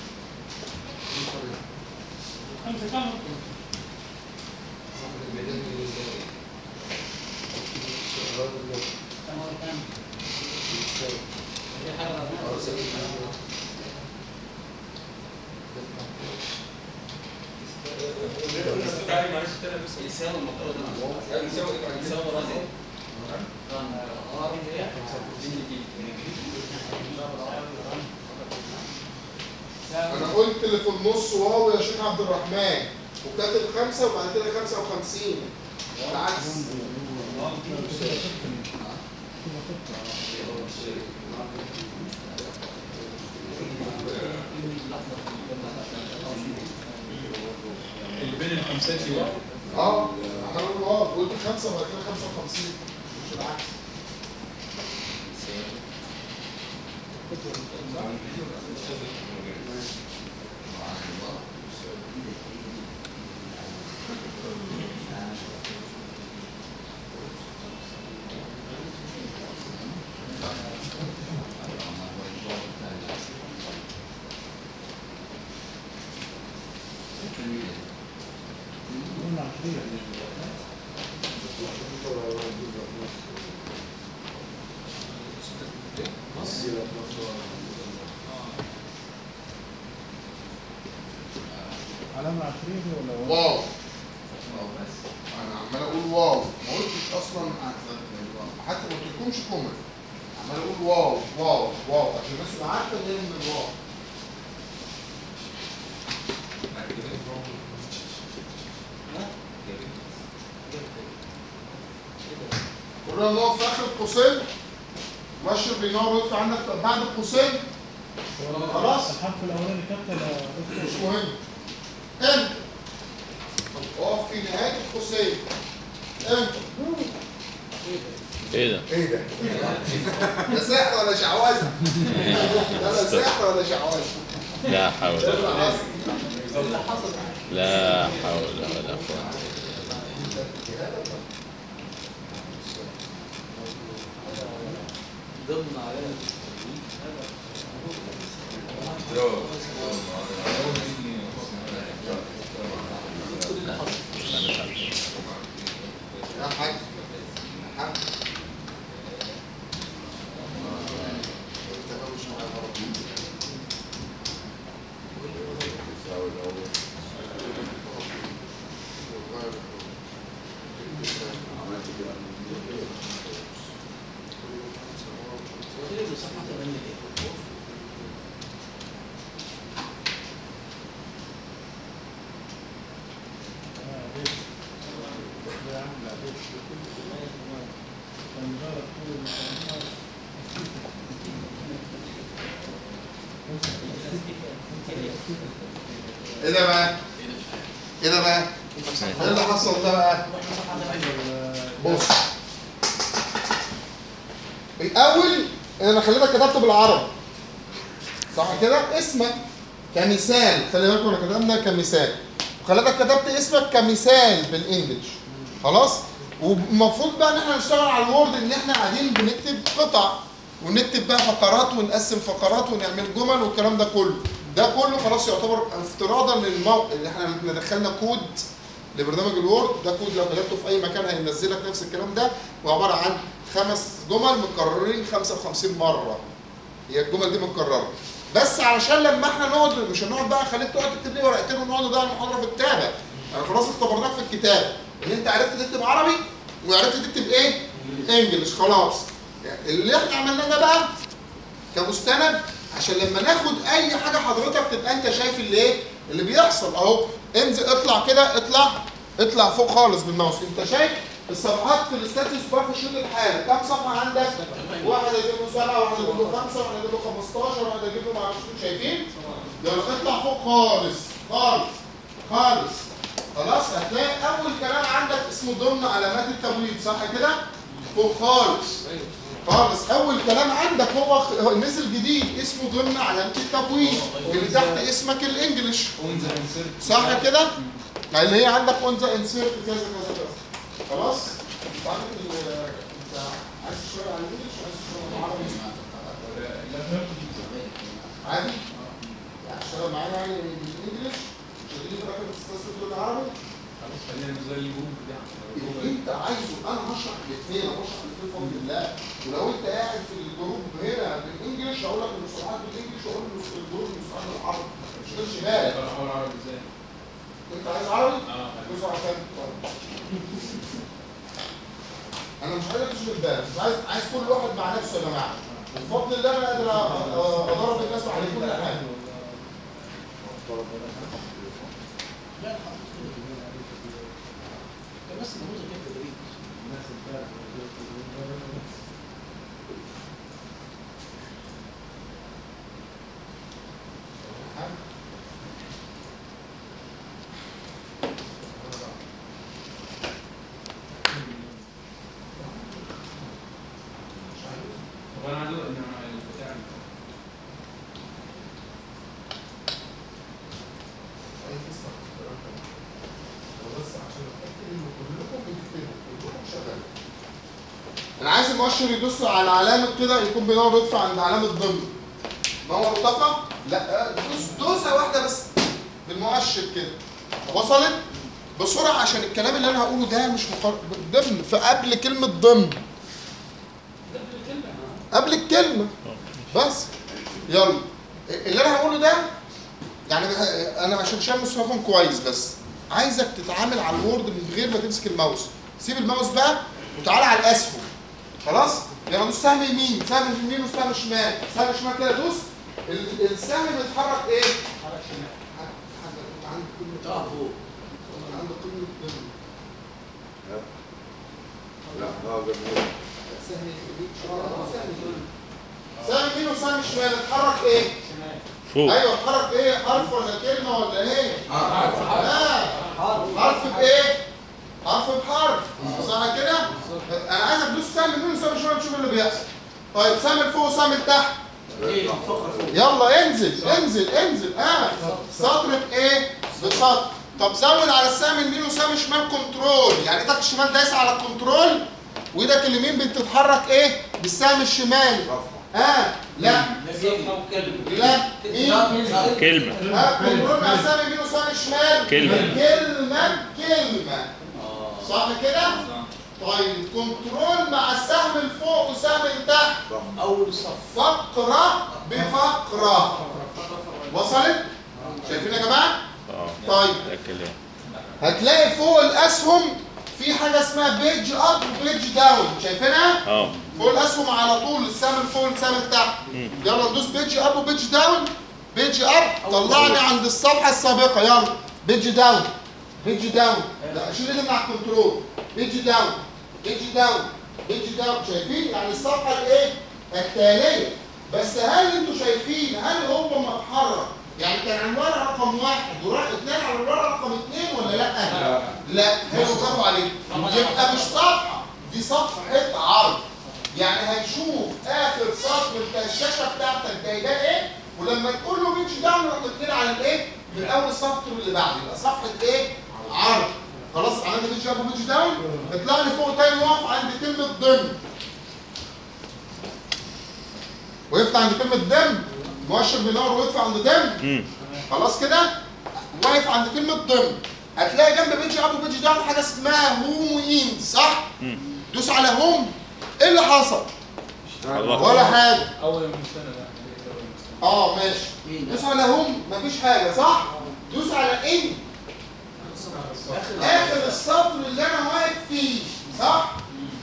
معلش تاني بس يساوي المفروض يعني يساوي إيه؟ يساوي رازي أنا قلت اللي في النص واو يا شيخ عبد الرحمن وكاتب خمسة وبعد كده خمسة وخمسين بالعكس اللي بين الخمسات دي واحد اه احنا قلنا اه قلت خمسه وبعد كده 55 مش العكس علامة 20 ولا واو انا عمال اقول واو ما قلتش اصلا حتى ما قلتلكمش كومنت عمال اقول واو واو واو عشان الناس تبقى عارفه ان هي من الواو كلنا نقف في اخر القوسين مؤشر بينور ويطفي عندك بعد القوسين خلاص الحرف الاولاني كابتن مش مهم انت اقف في نهايه القوسين انت ايه ده؟ ايه ده؟ ده سحر ولا شعوذه؟ ده لا سحر ولا شعوذه؟ لا حول ده اللي ولا حصل. ده اللي حصل لا حول ولا قوة ضمن علينا أنا مش عارف. يا حاج يا حاج انت مش معايا برضه. ايه ده بقى؟ ايه ده بقى؟ ايه اللي حصل ده بقى؟ بص الاول انا خليتك كتبت بالعربي صح كده؟ اسمك كمثال خلي بالكم انا كتبنا كمثال وخليتك كتبت اسمك كمثال بالانجلش خلاص؟ والمفروض بقى ان احنا نشتغل على الوورد ان احنا قاعدين بنكتب قطع ونكتب بقى فقرات ونقسم فقرات ونعمل جمل والكلام ده كله ده كله خلاص يعتبر افتراضا للموقع اللي احنا احنا دخلنا كود لبرنامج الوورد ده كود لو كتبته في اي مكان هينزل لك نفس الكلام ده وعباره عن خمس جمل مكررين 55 مره هي الجمل دي متكرره بس علشان لما احنا نقعد مش هنقعد بقى خليك تقعد تكتب لي ورقتين ونقعد نضيع المحاضره في الكتابه انا خلاص اختبرناك في الكتاب ان انت عرفت تكتب عربي وعرفت تكتب ايه؟ انجلش خلاص يعني اللي احنا عملناه ده بقى كمستند عشان لما ناخد اي حاجه حضرتك تبقى انت شايف اللي ايه اللي بيحصل اهو انزل اطلع كده اطلع اطلع فوق خالص بالماوس انت شايف الصفحات في الستاتس بار في شغل الحاله كام صفحه عندك؟ واحد هيجيب له سبعه واحد هيجيب له خمسه واحد هيجيب له 15 واحد هيجيب له معرفش مين شايفين؟ يلا اطلع فوق خالص خالص خالص خلاص هتلاقي اول كلام عندك اسمه ضمن علامات التمويل صح كده؟ فوق خالص خالص اول كلام عندك هو هو نزل جديد اسمه ضمن علامه التبويب اللي تحت اسمك الانجليش صح كده اللي هي عندك اون ذا انسيرت كذا كذا كذا خلاص انت عندك ال- انت عايز تشتغل على الانجليش عايز تشتغل على العربي عادي تشتغل معانا يعني بالانجليش شغالين في الاخر بتستثمر في العربي خلاص خلينا زي الجروب بتاعنا اللي انت عايزه انا هشرح الاثنين انا هشرح الاثنين بفضل الله ولو انت قاعد في الجروب هنا بالانجلش هقول لك المصطلحات بالانجلش واقول لك الجروب المصطلحات بالعربي ما تشغلش بالك انا احاول اعرف ازاي انت عايز عربي؟ اه جزء عشان انا مش عايزك تشغل بالك مش عايز عايز كل واحد مع نفسه يا جماعه بفضل الله انا قادر أ- أ- اضرب الناس على كل حاجه طب انا عايز اقول ان انا البتاع انا عايز المؤشر يدوس على علامه كده يكون بينور يطفى عند علامه ضمن نور طفى لا دوس دوسه واحده بس بالمؤشر كده وصلت بسرعه عشان الكلام اللي انا هقوله ده مش مقر... ضمن فقبل كلمه ضمن قبل الكلمه بس يلا اللي انا هقوله ده يعني انا عشان شام مستواكم كويس بس عايزك تتعامل على الوورد من غير ما تمسك الماوس سيب الماوس بقى وتعالى على الاسهم خلاص يعني دوس سهم يمين سهم يمين وسهم شمال سهم شمال كده دوس ال- السهم بيتحرك ايه عند كل اه فوق عند كل لا اه جميل سهم يمين سهم يمين وسهم شمال اتحرك ايه فوق ايوه اتحرك ايه حرف ولا كلمه ولا ايه اه اه حرف بايه حرف بحرف صح كده انا عايزك تدوس سهم يمين وسهم شمال تشوف اللي بيحصل طيب سهم لفوق وسهم لتحت ايه فقره فوق يلا انزل انزل انزل اه سطر بايه بسطر طب زود على السهم اليمين وسهم الشمال كنترول يعني ايدك الشمال دايسه على الكنترول وايدك اليمين بتتحرك ايه بالسهم الشمال اه لا صفحه وكلمه لا مين كلمة ها كنترول مع السهم اليمين وسهم الشمال كلمة. كلمه كلمه صح كده طيب كنترول مع السهم الفوق وسهم التحت اول الصف فقره بفقره وصلت شايفين يا جماعه اه طيب ده كلام هتلاقي فوق الاسهم في حاجه اسمها بيج اب وبيج داون شايفينها اه فوق الاسهم على طول السهم الفوق والسهم التحت يلا ندوس بيج اب وبيج داون بيج اب طلعني عند الصفحه السابقه يلا بيج داون بيج داون لا شيل اللي مع الكنترول بيج داون بيج داون بيج داون شايفين يعني الصفحه الايه التاليه بس هل انتوا شايفين هل هو متحرك يعني كان على الورقه رقم واحد وراح اثنين على الورقه رقم اثنين ولا لا؟ لا حلو برافو عليك يبقى مش صفحه دي صفحه عرض يعني هنشوف اخر سطر بتاع الشاشه بتاعتك جايباه ايه ولما تقول له بيتش داون يروح تبتدي على الايه من اول السطر اللي بعده يبقى صفحه ايه عرض خلاص عملت بيتش اب وبيتش داون اطلع لي فوق تاني واقف عند كلمه ضمن وقفت عند كلمه ضمن المؤشر بينور وقف عند ضمن امم خلاص كده واقف عند كلمه ضمن هتلاقي جنب بيج اب وبيج داون حاجه اسمها هوم واند صح امم دوس على هوم ايه اللي حصل خلاص ولا حاجه اول المستند ده اول المستند اه ماشي دوس على هوم مفيش حاجه صح دوس على ان اخر السطر اللي انا واقف فيه صح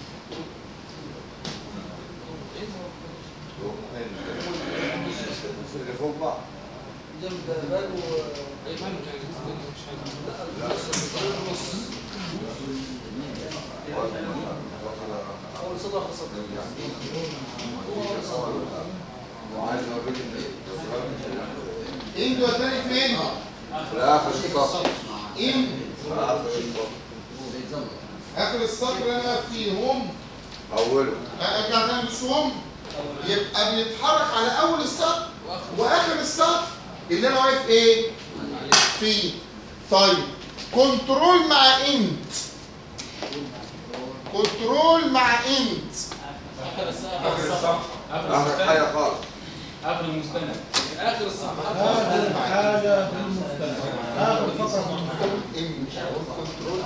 اللي فوق بعض جنب باله اول صدر اخر صدر وعايز اوريك ان ان وداني فين في اخر الصف ان في اخر الصف اخر السطر اللي انا واقف فيه هوم اوله ارجع تاني دوس هوم يبقى بيتحرك على اول السطر واخر السطر اللي انا واقف ايه فيه طيب كنترول مع انت كنترول مع انت اخر الصفحه اخر الصفحه اخر اخر المستند حاجه خالص اخر المستند اخر الصفحه آخر حاجة في المستند آخر فقرة في المستند انت كنترول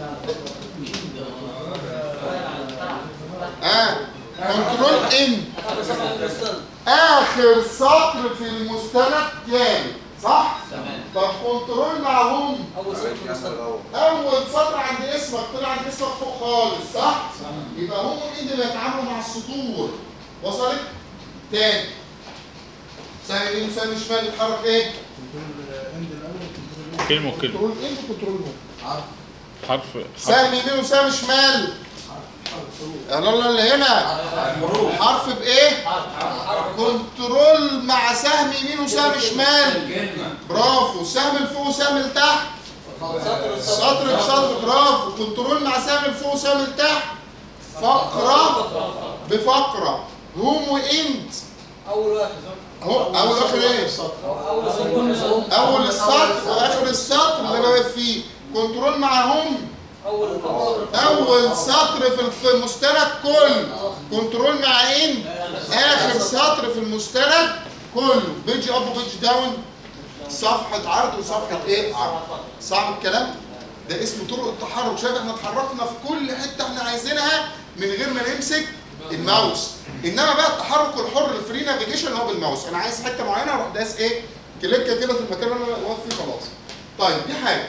اه كنترول ان اخر صدر المستند اخر سطر في المستند كامل صح تمام طب كنترول معهم اول صدر كمل المستند الاول اول سطر عند اسمك طلع عند اسمك فوق خالص صح يبقى هم الايد اللي بيتعاملوا مع السطور وصلت تاني سهم يمين وسهم شمال يتحرك ايه كنترول اند الأول كنترول كلمة وكلمة كنترول ايه وكنترول هو عرف حرف حرف سهم يمين وسهم شمال لا لا اللي هنا حرف بايه كنترول مع سهم يمين وسهم شمال كلمة برافو سهم لفوق وسهم لتحت سطر بسطر برافو كنترول مع سهم لفوق وسهم لتحت فقرة بفقرة هوم واند اول واحد اهو اول واخر ايه اول سطر اول السطر واخر السطر اللي انا واقف فيه كنترول مع هوم اول اول سطر في في المستند كله كنترول مع ان اخر سطر في المستند كله بيج اب وبيج داون صفحه عرض وصفحه ايه عرض صعب الكلام ده اسمه طرق التحرك شايف احنا اتحركنا في كل حته احنا عايزينها من غير ما نمسك الماوس انما بقى التحرك الحر الفري نافيجيشن اللي هو بالماوس انا عايز حته معينه اروح داس ايه كليكه كده في المكان اللي انا واقف فيه خلاص طيب دي حاجه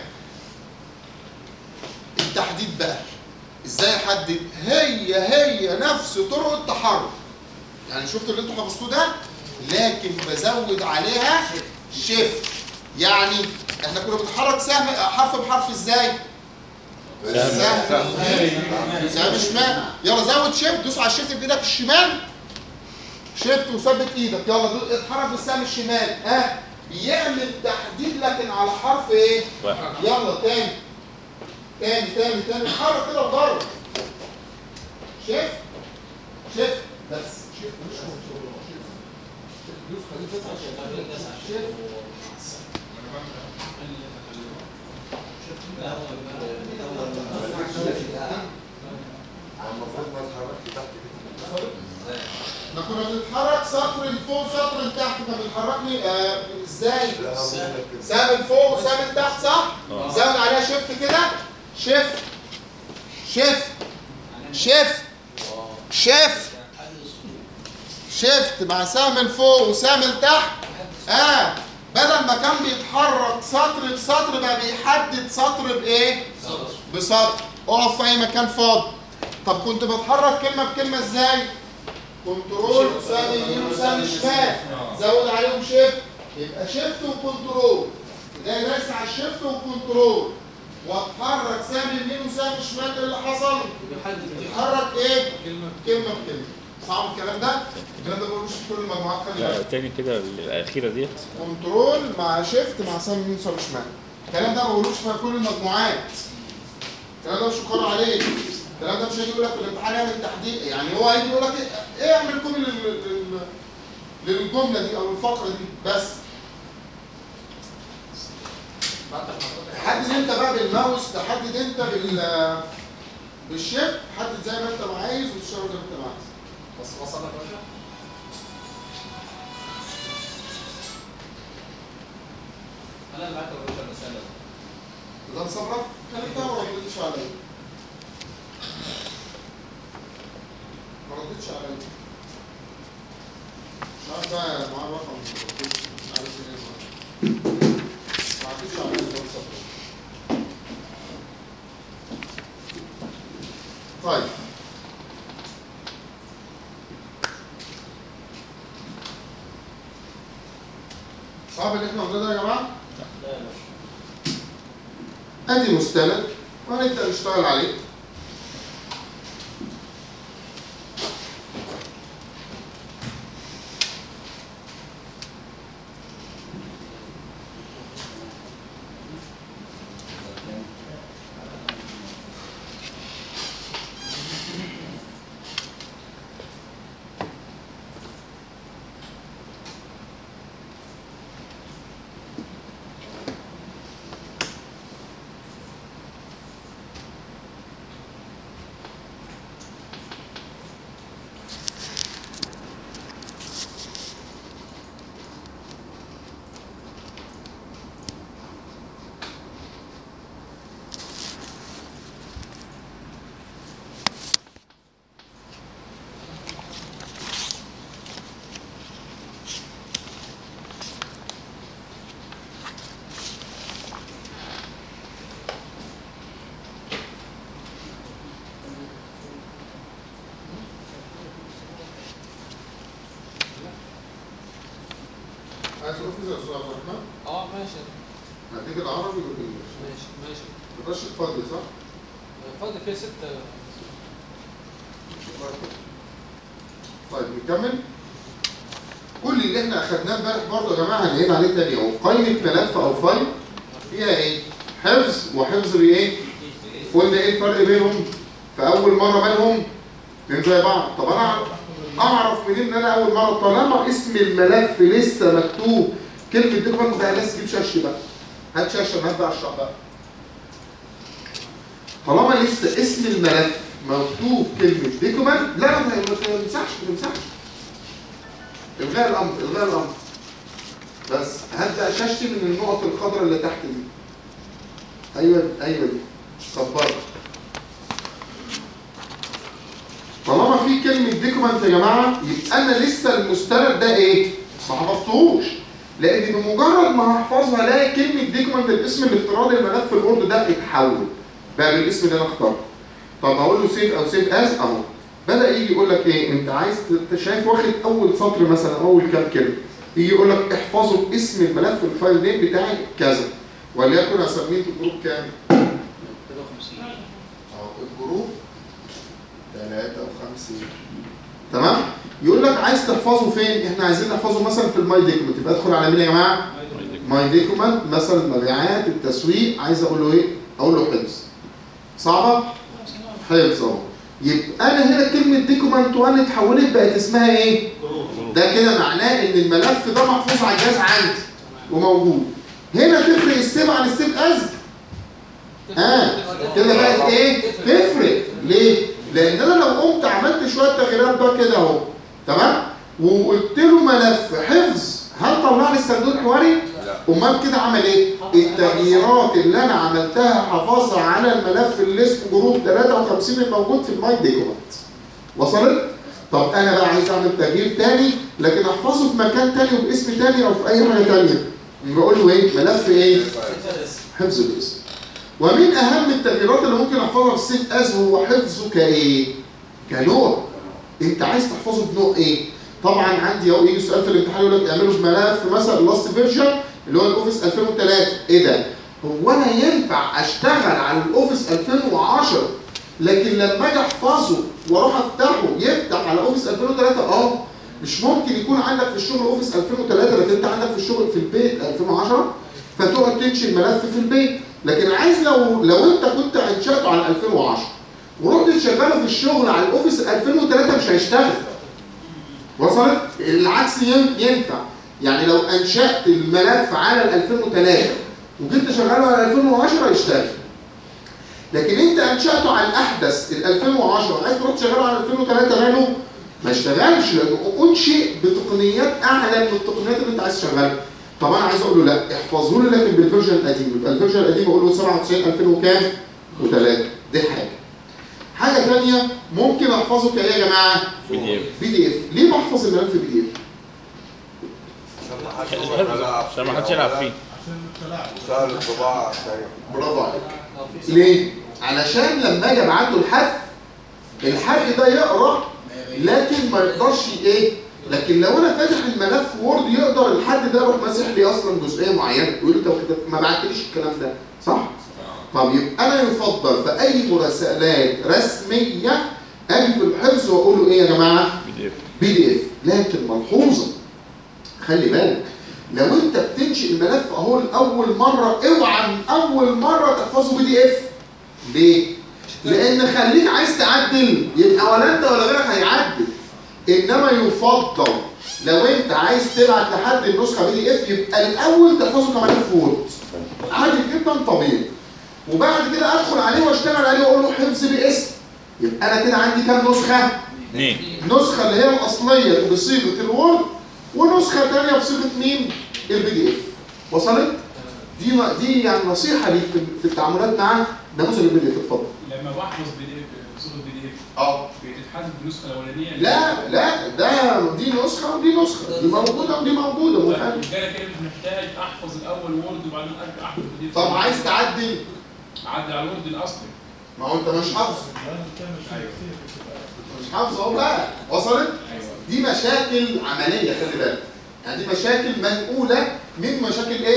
التحديد بقى ازاي احدد هي هي نفس طرق التحرك يعني شفت اللي انتوا حفظتوه ده لكن بزود عليها شيفت يعني احنا كنا بنتحرك سهم حرف بحرف ازاي سهم سهم شمال يلا زود شيفت دوس على الشيفت بايدك الشمال شيفت وثبت ايدك يلا دو- اتحرك بالسهم الشمال ها بيعمل تحديد لكن على حرف ايه واحد يلا تاني تاني تاني تاني اتحرك كده وضرب شايف شايف بس شايف مش كنترول شايف شايف دوس خليه تسعة شايف شايف المفروض ما اتحركش تحت كده احنا كنا بنتحرك سطر لفوق سطر لتحت كنا بنحركني آه ازاي؟ لا هقول لك كده. سهم لفوق وسهم لتحت صح؟ اه. زود عليها شيفت كده شيفت شيفت شيفت شيفت شيفت مع سهم لفوق وسهم لتحت اه بدل ما كان بيتحرك سطر بسطر بقى بيحدد سطر بايه؟ بسطر اقف في اي مكان فاضي طب كنت بتحرك كلمه بكلمه ازاي؟ كنترول سهم يمين وسهم شمال زود عليهم شيفت يبقى شيفت وكنترول ده دايس على الشيفت والكنترول واتحرك سهم يمين وسهم شمال ايه اللي حصل؟ اتحرك ايه؟ كلمة كلمه بكلمه صعب الكلام ده؟ الكلام ده ملوش في كل المجموعات خلي بالك لا تاني كده الأخيرة ديت كنترول مع شيفت مع سهم يمين وسهم شمال الكلام ده ما بقولوش في كل المجموعات الكلام ده مش مقرر عليه الكلام ده مش هيجي يقول لك في الامتحان اعمل تحديد يعني هو هيجي يقول لك ايه إيه اعمل كوبي لل- لل- للجمله دي او الفقره دي بس حدد انت بقى بالماوس تحدد انت بال بالشيفت حدد زي ما انت عايز وتشتغل زي ما انت عايز بس وصل لك يا باشا انا اللي بعت يا باشا الرسالة ده صبرك خليك ما ردتش عليا ما ردتش عليا مش عارف بقى معاه رقم ما ردتش، مش عارف ايه ما عدتش عليا ده صبرك طيب صعب اللي احنا قلناه ده يا جماعه؟ ادي مستند وهنبدا نشتغل عليه عايز تقول في زي استاذ عبد الرحمن اه ماشي هديك العربي والانجليزي ماشي ماشي الرش فاضي صح؟ فاضي فيه ستة طيب نكمل كل اللي احنا اخدناه امبارح برضه يا جماعه هنعيد عليه تاني اهو قائمه ملف او فايل فيها ايه؟ حفظ وحفظ بايه؟ قلنا ايه الفرق بينهم؟ في اول مره مالهم اتنين زي بعض طب انا اعرف منين ان انا اول مره طالما اسم الملف لسه مكتوب كلمه دوكمنت ده لازم تجيب شاشه بقى هات شاشه هات بقى اشرح بقى طالما لسه اسم الملف مكتوب كلمه دوكمنت لا لا ما ما تمسحش ما تمسحش الغاء الامر الغاء الامر بس هات بقى شاشتي من النقط الخضراء اللي تحت دي ايوه ايوه دي كبرت طالما في كلمة ديكومنت يا جماعة يبقى أنا لسه المستند ده إيه؟ ما حفظتهوش لأن بمجرد ما هحفظها الاقي كلمة ديكومنت الاسم الافتراضي الملف الوورد ده اتحول بقى بالاسم اللي أنا اخترته طب هقول له سيف أو سيف أز أهو بدأ يجي يقول لك إيه؟ أنت عايز أنت شايف واخد أول سطر مثلا أول كام كلمة يجي يقول لك احفظه باسم الملف الفايل نيم بتاعي كذا وليكن أسميه الجروب كام؟ 53 أهو الجروب 53 تمام يقول لك عايز تحفظه فين احنا عايزين نحفظه مثلا في الماي ديكومنت يبقى ادخل على مين يا جماعه ماي ديكومنت مثلا مبيعات التسويق عايز اقول له ايه اقول له حفظ صعبه حفظ اهو يبقى انا هنا كلمه ديكومنت 1 اتحولت بقت اسمها ايه ده كده معناه ان الملف ده محفوظ على الجهاز عندي وموجود هنا تفرق السيف عن السيف از ها كده بقت ايه تفرق ليه لان انا لو قمت عملت شويه تغييرات ده كده اهو تمام وقلت له ملف حفظ هل طلع لي الصندوق الحواري لا امال كده عمل ايه التغييرات اللي انا عملتها حفظها على الملف اللي اسمه جروب 53 الموجود في الماي ديكومنت وصلت طب انا بقى عايز اعمل تغيير تاني لكن احفظه في مكان تاني وباسم تاني او في اي حاجه تانيه بقول له ايه ملف ايه حفظ الاسم ومن اهم التغييرات اللي ممكن احفظها في السيف از هو حفظه كايه كنوع انت عايز تحفظه بنوع ايه طبعا عندي اهو يجي سؤال في الامتحان يقول لك اعمله بملف مثلا لاست فيرجن اللي هو الاوفيس 2003 ايه ده هو انا ينفع اشتغل على الاوفيس 2010 لكن لما اجي احفظه واروح افتحه يفتح على اوفيس 2003 اه مش ممكن يكون عندك في الشغل اوفيس 2003 لكن انت عندك في الشغل في البيت 2010 فتقعد تنشئ الملف في البيت لكن عايز لو لو انت كنت انشاته على 2010 ورحت تشغله في الشغل على الاوفيس 2003 مش هيشتغل وصلت العكس ين- ينفع يعني لو انشات الملف على ال 2003 وجيت تشغله على 2010 يشتغل لكن انت انشاته على الاحدث ال 2010 عايز تروح تشغله على 2003 ماله ما اشتغلش لانه انشئ بتقنيات اعلى من التقنيات اللي انت عايز تشغلها طب انا عايز اقول له لا احفظه لي لكن بالفيرجن القديم يبقى الفيرجن القديم اقول له 97 2000 وكام و3 دي حاجه حاجه ثانيه ممكن احفظه كايه يا جماعه بي دي اف بي دي اف ليه بحفظ الملف بي دي اف عشان ما حدش حفظ عشان ما حدش يلعب فيه عشان التلاعب سهل الطباعة سريع برافو عليك لو في صوت ليه علشان لما اجي ابعت له الحذف الحذف ده يقرا لكن ما يقدرش ايه لكن لو انا فاتح الملف وورد يقدر الحد ده يروح ماسح لي اصلا جزئيه معينه يقول لي طب كده ما بعتليش الكلام ده صح طب يبقى انا يفضل في اي مراسلات رسميه اجي في الحفظ واقول له ايه يا جماعه بي دي اف بي دي اف لكن ملحوظه خلي بالك لو انت بتنشئ الملف اهو لاول مره اوعى من اول مره تحفظه بي دي اف ليه؟ لان خليك عايز تعدل يبقى ولا انت ولا غيرك هيعدل انما يفضل لو انت عايز تبعت لحد النسخه بي دي اف يبقى الاول تحفظه كملف وورد عادي جدا طبيعي وبعد كده ادخل عليه واشتغل عليه واقول له حفظ باسم يبقى انا كده عندي كام نسخه؟ اثنين نسخة اللي هي الأصلية بصيغة الوورد ونسخة تانية بصيغة مين؟ البي دي اف وصلت؟ دي دي يعني نصيحة ليك في- في التعاملات مع نموذج البي دي اف اتفضل. لما بحفظ بي دي اف بصوره بي دي اف اه بتتحدد النسخه الاولانيه لا لا ده دي نسخة ودي نسخة دي موجودة ودي موجودة مخالف. الرجاله كده مش محتاج احفظ الاول وورد وبعدين ارجع احفظ بي دي اف طب عايز تعدل اعدي على الوورد الاصلي ما هو انت مش حافظ لازم تعمل شيء كتير في الكتاب. مش حافظ اهو بقى وصلت؟ دي مشاكل عملية خلي بالك يعني دي مشاكل منقولة من مشاكل ايه؟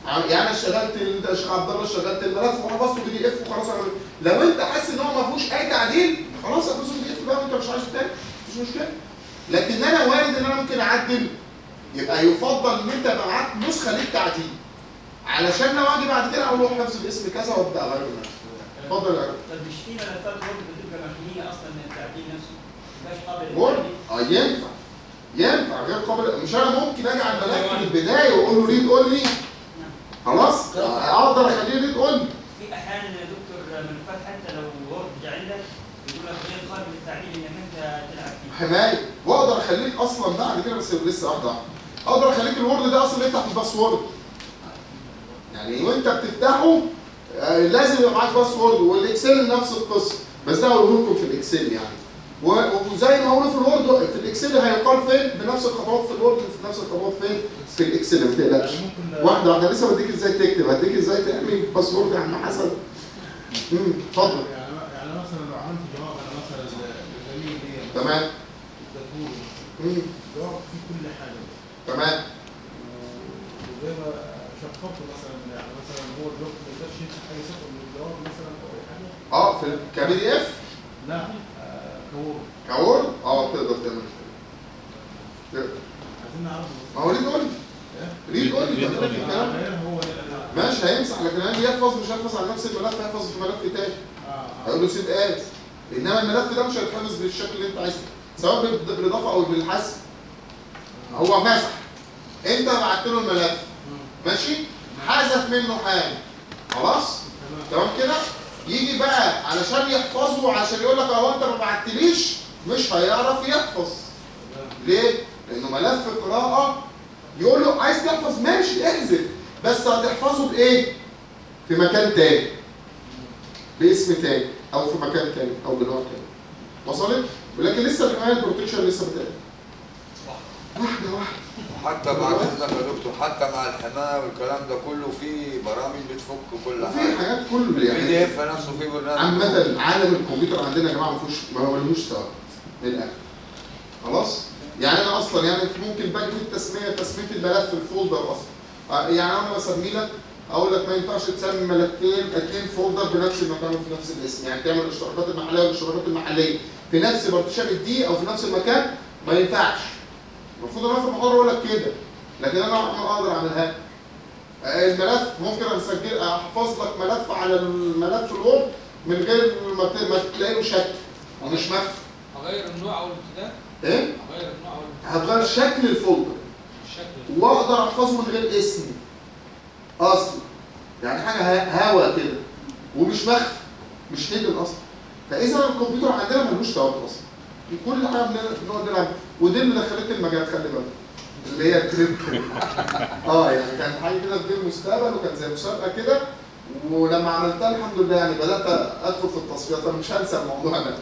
يعني انا شغلت ال- ده شيخ عبد الله شغلت الملف وحفظته بي دي اف وخلاص أنا- لو انت حاسس ان هو ما فيهوش اي تعديل خلاص احفظه بي دي اف بقى وانت مش عايزه تاني مفيش مشكله لكن انا وارد ان انا ممكن اعدل يبقى يفضل ان انت يبقى معاك نسخه للتعديل علشان لو اجي بعد كده اقول له حفظ الاسم كذا وابدا اغير منها اتفضل يا طب مش في ملفات وورد بتبقى مبنيه اصلا من التعديل نفسه مش قابل وورد للتعديل. اه ينفع ينفع غير قابل مش انا ممكن اجي على الملف في البدايه واقول له ريد اونلي خلاص اقدر اخليه ريد اونلي في احيانا يا دكتور ملفات حتى لو وورد جه عندك يقول لك غير قابل للتعديل انك انت تلعب فيه حمايه واقدر اخليك اصلا بعد كده بس لسه واحده واحده اقدر اخليك الوورد ده اصلا يفتح الباسورد يعني وانت بتفتحه آه، لازم يبقى معاك باسورد والاكسل نفس القصه بس ده هقوله لكم في الاكسل يعني و- وزي ما هقوله في الوورد في الاكسل هيقال فين بنفس الخطوات في الوورد وفي نفس الخطوات فين في الاكسل ما تقلقش يعني ممكن واحده واحده لسه بديك ازاي تكتب هديك ازاي تعمل باسورد يا عم حسن امم اتفضل يعني يعني مثلا لو عملت جواب انا مثلا لزميل ليا تمام دكتور امم جواب فيه كل حاجه تمام وزي ما شفرته مثلا يعني مثلا هو الدكتور ما يقدرش يمسح اي سطر من الجواب مثلا او اي حاجه اه في كبي دي اف لا آه، كور كورد اه تقدر تعمل كده تقدر. عايزين نعرفه بس ما هو ريد اونلي إيه؟ ريد اونلي ريد قلت لك أونلي. الكلام غير هو ده ماشي هيمسح لكن هيجي يحفظ مش هيحفظ على نفس الملف هيحفظ في ملف تاني اه هيقول له سيب از انما الملف ده مش هيتحفظ بالشكل اللي انت عايزه سواء بال- بالاضافه او بالحذف هو مسح انت بعت له الملف ماشي حذف منه حاجه خلاص تمام تمام كده يجي بقى علشان يحفظه عشان يقول لك اهو انت ما بعتليش مش هيعرف يحفظ ليه؟ لانه ملف قراءه يقول له عايز تحفظ ماشي احذف بس هتحفظه بايه؟ في مكان تاني باسم تاني او في مكان تاني او بنوع تاني وصلت؟ ولكن لسه الحمايه البروتكشن لسه بتاعي واحده واحده وحتى بعد اذنك يا دكتور حتى مع الحمايه والكلام ده كله في برامج بتفك كل وفي حاجه حاجات كله البي دي يعني اف نفسه في برنامج عامة عالم الكمبيوتر عندنا يا جماعه ما فيهوش ما هو ملوش ثوابت للاخر خلاص يعني انا اصلا يعني ممكن باجي في التسميه تسميه الملف الفولدر اصلا آه، يعني انا بسمي لك اقول لك ما ينفعش تسمي ملفين اثنين فولدر بنفس المكان وفي نفس الاسم يعني تعمل الاشتراكات المحليه والاشتراكات المحليه في نفس بارتيشن الدي او في نفس المكان ما ينفعش المفروض انا في المحاضره اقول لك كده لكن انا ما اقدر اعملها آه، الملف ممكن اسجل احفظ لك ملف على الملف الوورد من غير ما ت- ما تلاقي له شكل ومش مخفي هغير النوع او الامتداد ايه هغير النوع او الامتداد هتغير شكل الفولدر الشكل واقدر احفظه من غير اسم اصلا يعني حاجه ه- هوا كده ومش مخفي مش هيدن اصلا فاذا الكمبيوتر عندنا ملوش ثوابت اصلا كل حاجه بن- بنقعد نلعب ودي اللي دخلت المجال خلي بالك اللي هي التريب اه يعني كان حاجه كده في جيل مستقبل وكان زي مسابقه كده ولما عملتها الحمد لله يعني بدات ادخل في التصفيات فانا مش هنسى الموضوع ده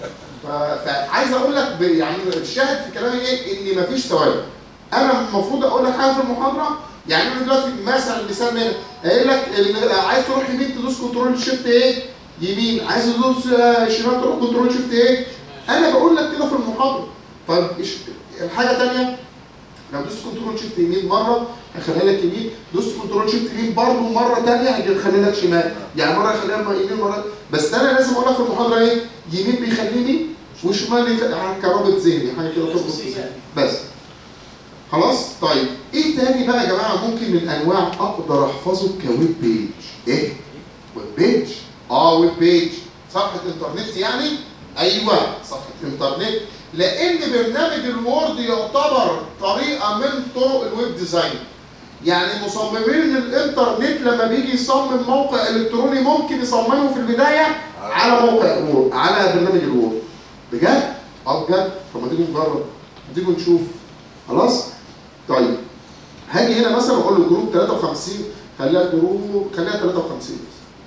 ف- فعايز اقول لك ب- يعني الشاهد في كلامي ايه ان مفيش ثوابت انا المفروض اقول لك حاجه في المحاضره يعني انا دلوقتي مثلا مثال هنا قايل لك ال- عايز تروح يمين تدوس كنترول شيفت ايه يمين عايز تدوس آه، شمال تروح كنترول شيفت ايه انا بقول لك كده في المحاضره طيب إيش- الحاجه ثانيه لو دوست كنترول شيفت يمين مره هيخليها لك يمين دوست كنترول شيفت يمين برضه مره ثانيه هيخليها لك شمال يعني مره يخليها م- يمين مره بس انا لازم اقول لك في المحاضره ايه يمين بيخليني وشمال يخ- يعني كرابط ذهني حاجه كده تربط في ذهني. بس خلاص طيب ايه تاني بقى يا جماعه ممكن من انواع اقدر احفظه كويب بيج ايه ويب بيج اه ويب بيج صفحه انترنت يعني ايوه صفحه انترنت لان برنامج الوورد يعتبر طريقه من طرق الويب ديزاين يعني مصممين الانترنت لما بيجي يصمم موقع الكتروني ممكن يصممه في البدايه على موقع الوورد على برنامج الوورد بجد اه بجد طب ما تيجوا نجرب تيجوا نشوف خلاص طيب هاجي هنا مثلا اقول له جروب 53 خليها جروب خليها 53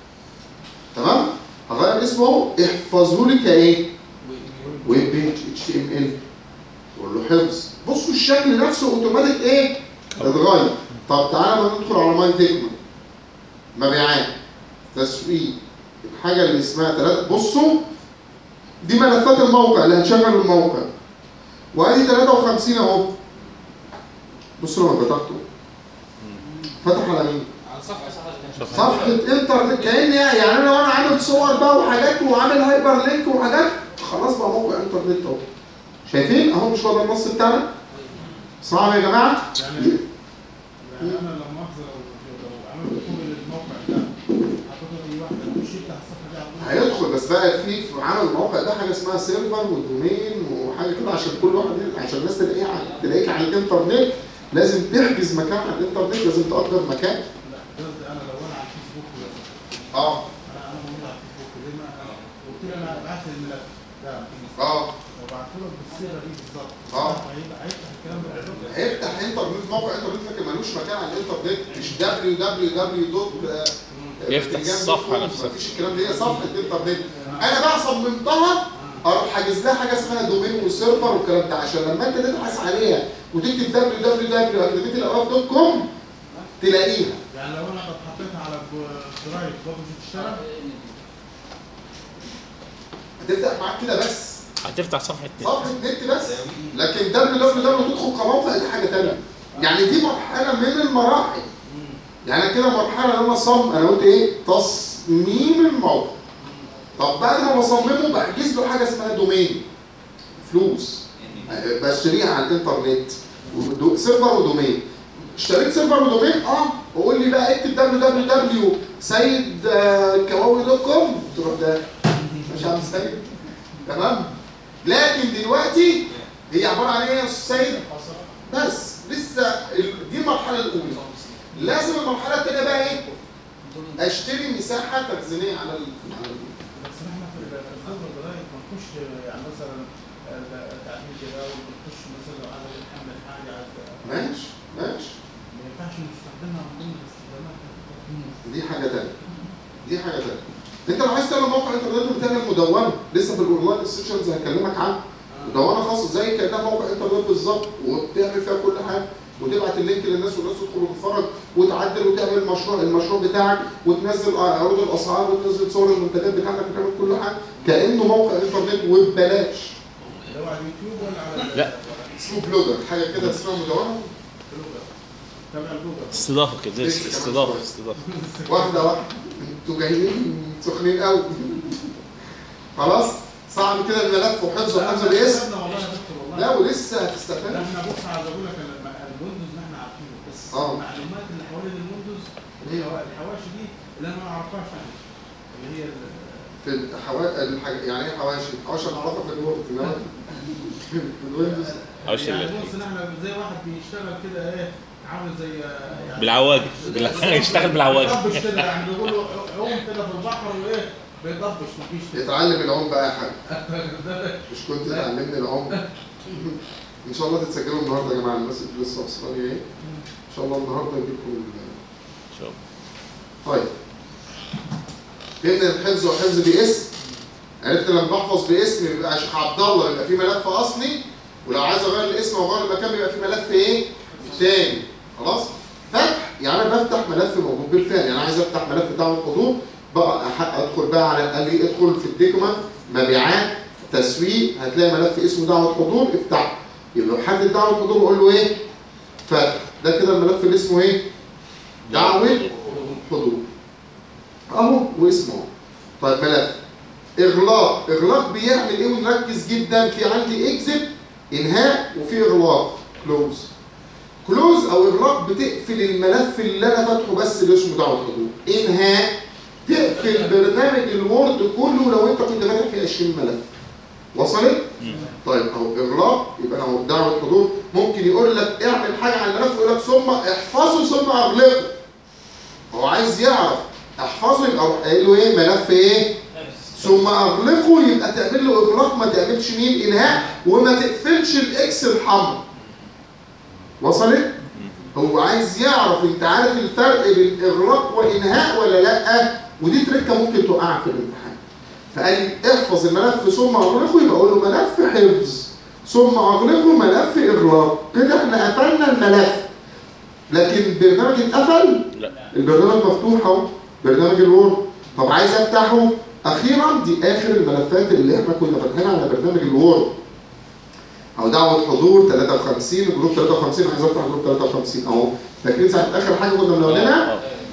تمام هغير اسمه اهو احفظه لي كايه ويب بيج اتش تي ام ال تقول له حفظ بصوا الشكل نفسه اوتوماتيك ايه اتغير طب تعالى بقى ندخل على ماي تكمل مبيعات تسويق الحاجه اللي اسمها ثلاثه بصوا دي ملفات الموقع اللي هنشغل الموقع وادي 53 اهو بصوا لما فتحته فتح على مين؟ صفحه صفحه صفحه انترنت كاني يعني انا لو انا عامل صور بقى وحاجات وعامل هايبر لينك وحاجات خلاص بقى موقع انترنت اهو شايفين اهو مش هو ده النص بتاعنا صعب يا جماعه يعني يعني انا لما احظى لو لو عملت كوبي للموقع ده اعتقد ان واحد لو مشيت على الصفحه دي على طول هيدخل بس بقى في في عمل الموقع ده حاجه اسمها سيرفر ودومين وحاجه كده عشان كل واحد عشان الناس تلاقيه على- تلاقيك على الانترنت لازم تحجز مكان على الانترنت لازم تأجر مكان لا قصدي انا لو انا على الفيسبوك مثلا اه انا انا موجود على الفيسبوك ليه ما قلت لي انا ابعت لي الملف ده اه وبعت له بالصيغه دي بالظبط آه. هيبقى هيفتح الكلام ده بالظبط. هيفتح انترنت موقع انترنت لكن ملوش مكان على الانترنت مش www دوت يفتح الصفحة نفسها. مفيش الكلام ده هي صفحه انترنت انا بقى صممتها اروح حاجز لها حاجه اسمها دومين وسيرفر والكلام ده عشان لما انت تبحث عليها وتكتب www.akademيه تلاقيها يعني لو انا قد حطيتها على درايف برضه مش هتشتغل هتبدا معاك كده بس هتفتح صفحه نت صفحه نت بس لكن www تدخل كموقع دي حاجه ثانيه يعني دي مرحله من المراحل يعني أنا كده مرحله ان انا صم انا قلت ايه تصميم الموقع طب بعد ما بصممه بحجز له حاجه اسمها دومين فلوس بشتريها على الانترنت ودو- سيرفر ودومين اشتريت سيرفر ودومين اه وقول لي بقى اكتب www سيد آه، كواوي دوت كوم تروح ده مش عم سيد تمام لكن دلوقتي هي عباره عن ايه يا استاذ سيد بس لسه ال- دي المرحله الاولى لازم المرحله الثانيه بقى ايه اشتري مساحه تخزينيه على ال... على ال- بس احنا في ال- في الخبره الجرايد ما نخش يعني مثلا آه، تعديل كده ونخش مثلا لو عايز نحمل حاجه عايز ماشي ماشي ما ينفعش نستخدمها من ضمن الاستخدامات دي حاجه ثانيه دي حاجه ثانيه انت لو عايز تعمل موقع انترنت بتعمل مدونه لسه في الاونلاين سيشنز هكلمك عنها مدونه خاصه زي كانها موقع انترنت بالظبط وبتعمل فيها كل حاجه وتبعت اللينك للناس والناس تدخل وتتفرج وتعدل وتعمل المشروع المشروع بتاعك وتنزل عروض الاسعار وتنزل صور المنتجات بتاعتك وتعمل كل حاجه كانه موقع انترنت وببلاش اللي هو على اليوتيوب ولا على لا. اسمه بلوجر حاجه كده اسمها مدونه الجوجل تابع الجوجل استضافه كده لسه كمان استضافه شوية. استضافه واحده واحده انتوا جايين سخنين قوي خلاص صعب كده الملف وحفظه وحفظه باسم استفدنا والله يا دكتور والله لا ولسه لا هتستفاد احنا بص عايز اقول لك الم- الويندوز اللي احنا عارفينه بس اه. المعلومات اللي حوالين الويندوز اللي هي الحواشي دي اللي انا ما اعرفهاش عنها اللي هي ال- في الحوا... الحاجة... يعني ايه حواشي؟ حواشي انا اعرفها في الوورد انما في الويندوز حواشي يعني اللي- بص ان احنا زي واحد بيشتغل كده ايه عامل زي يعني بالعواجل بالع- يشتغل بالعواجل بيطبش كده يعني بيقول له عوم كده في البحر وايه بيطبش مفيش كده اتعلم العوم بقى يا حاج مش كنت تعلمني العوم ان شاء الله تتسجلوا النهارده يا جماعه الناس اللي لسه وصلاني ايه ان شاء الله النهارده نجيب لكم ال- شوف طيب فهمنا الحفظ وحفظ باسم عرفت لما بحفظ باسم بيبقى شيخ عبد الله بيبقى فيه ملف اصلي ولو عايز اغير الاسم او اغير المكان بيبقى فيه ملف ايه؟ تاني خلاص؟ فتح يعني انا بفتح ملف موجود بالفعل يعني انا عايز افتح ملف دعوه حضور بقى أح- ادخل بقى على قال لي ادخل في الديكومنت مبيعات تسويق هتلاقي ملف اسمه دعوه حضور افتحه يبقى حدد دعوه حضور وقول له ايه؟ فتح ده كده الملف اللي اسمه ايه؟ دعوه حضور اهو واسمه اهو. طيب ملف اغلاق اغلاق بيعمل ايه ونركز جدا في عندي اكزit انهاء وفي اغلاق كلوز كلوز او اغلاق بتقفل الملف اللي انا فاتحه بس اللي اسمه دعوه حضور انهاء تقفل برنامج الوورد كله لو انت كنت فاتح فيه 20 ملف وصلت؟ طيب اهو اغلاق يبقى انا اهو دعوه حضور ممكن يقول لك اعمل حاجه على الملف يقول لك ثم احفظه ثم اغلقه هو عايز يعرف احفظه يبقى اروح قايل له ايه ملف ايه ثم اغلقه يبقى تعمل له اغلاق ما تعملش مين انهاء وما تقفلش الاكس الحمراء وصلت هو عايز يعرف انت عارف الفرق بين اغلاق وانهاء ولا لا ودي تركه ممكن توقعك في الامتحان فقال لي احفظ الملف ثم اغلقه يبقى اقول له ملف حفظ ثم اغلقه ملف اغلاق كده احنا قفلنا الملف لكن البرنامج اتقفل لا البرنامج مفتوح اهو برنامج الوورد طب عايز افتحه اخيرا دي اخر الملفات اللي احنا كنا فاتحينها على برنامج الوورد او دعوه حضور 53 جروب 53 عايز افتح جروب 53 اهو فاكرين ساعه اخر حاجه كنا بنعملها آه، آه.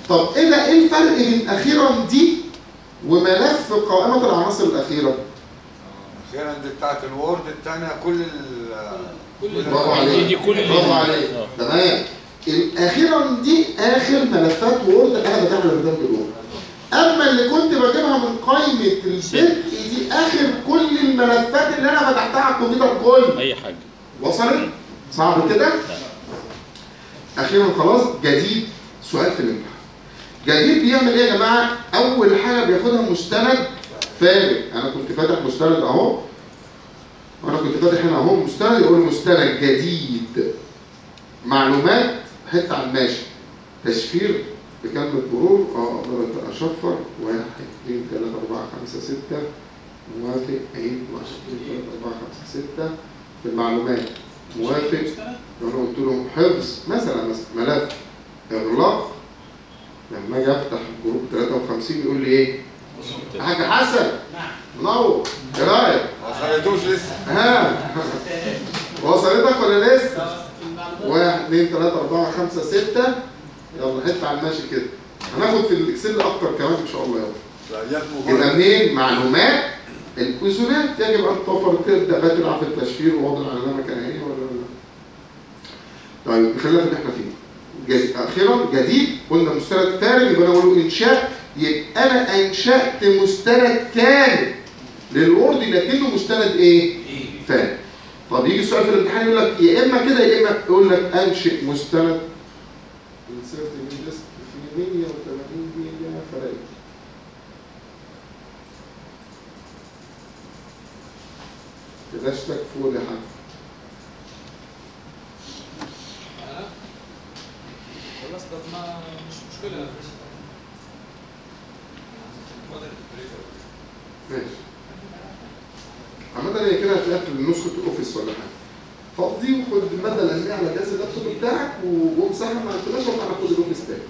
طب ايه ده ايه الفرق بين اخيرا دي وملف قائمه العناصر الاخيره اخيرا دي بتاعت الوورد الثانيه كل ال كل برافو عليك دي- دي كل- برافو عليك آه. تمام الاخيرا دي اخر ملفات وورد انا بتعمل برنامج الوورد اما اللي كنت بجيبها من قائمه البدء دي اخر كل الملفات اللي انا فتحتها على الكمبيوتر كله اي حاجه وصلت صعب كده اخيرا خلاص جديد سؤال في الامتحان جديد بيعمل ايه يا جماعه اول حاجه بياخدها مستند فارغ انا كنت فاتح مستند اهو وانا كنت فاتح هنا اهو مستند يقول مستند جديد معلومات حته على الماشي تشفير بكلمة مرور اه اقدر اشفر واحد اثنين ثلاثة أربعة خمسة ستة موافق عيد واحد اثنين ثلاثة أربعة خمسة ستة في المعلومات موافق لو انا قلت لهم حفظ مثلا مثلا ملف اغلاق لما اجي افتح جروب 53 يقول لي ايه؟ حاج حسن منور ايه رايك؟ ما وصلتوش لسه ها وصلتك ولا لسه؟ واحد اثنين ثلاثة أربعة خمسة ستة يلا حتة على الماشي كده هناخد في الإكسل أكتر كمان إن شاء الله يلا الايام يبقى مبارك منين؟ معلومات الأذونات يجب أن توفر تبدأ بقى تلعب في التشفير ووضع العلامة مكانية ولا لا؟ طيب خلينا في اللي احنا فيه جد- أخيرا جديد قلنا مستند فارغ يبقى أنا بقول له إنشاء يبقى أنا أنشأت مستند كامل للوورد لكنه مستند إيه؟ فارغ طب يجي السؤال في الامتحان يقول لك يا اما كده يا اما يقول لك انشئ مستند insert new list في 180 جيجا فرق فلاش تاج فول يا حاج خلاص طب ما مش مشكله ماشي عامة هي كده هتلاقيها في نسخة الأوفيس ولا حاجة فضي وخد المادة العلمية على جهاز اللابتوب بتاعك و- وامسحها مع الفلاش وتعالى خد الأوفيس تاني.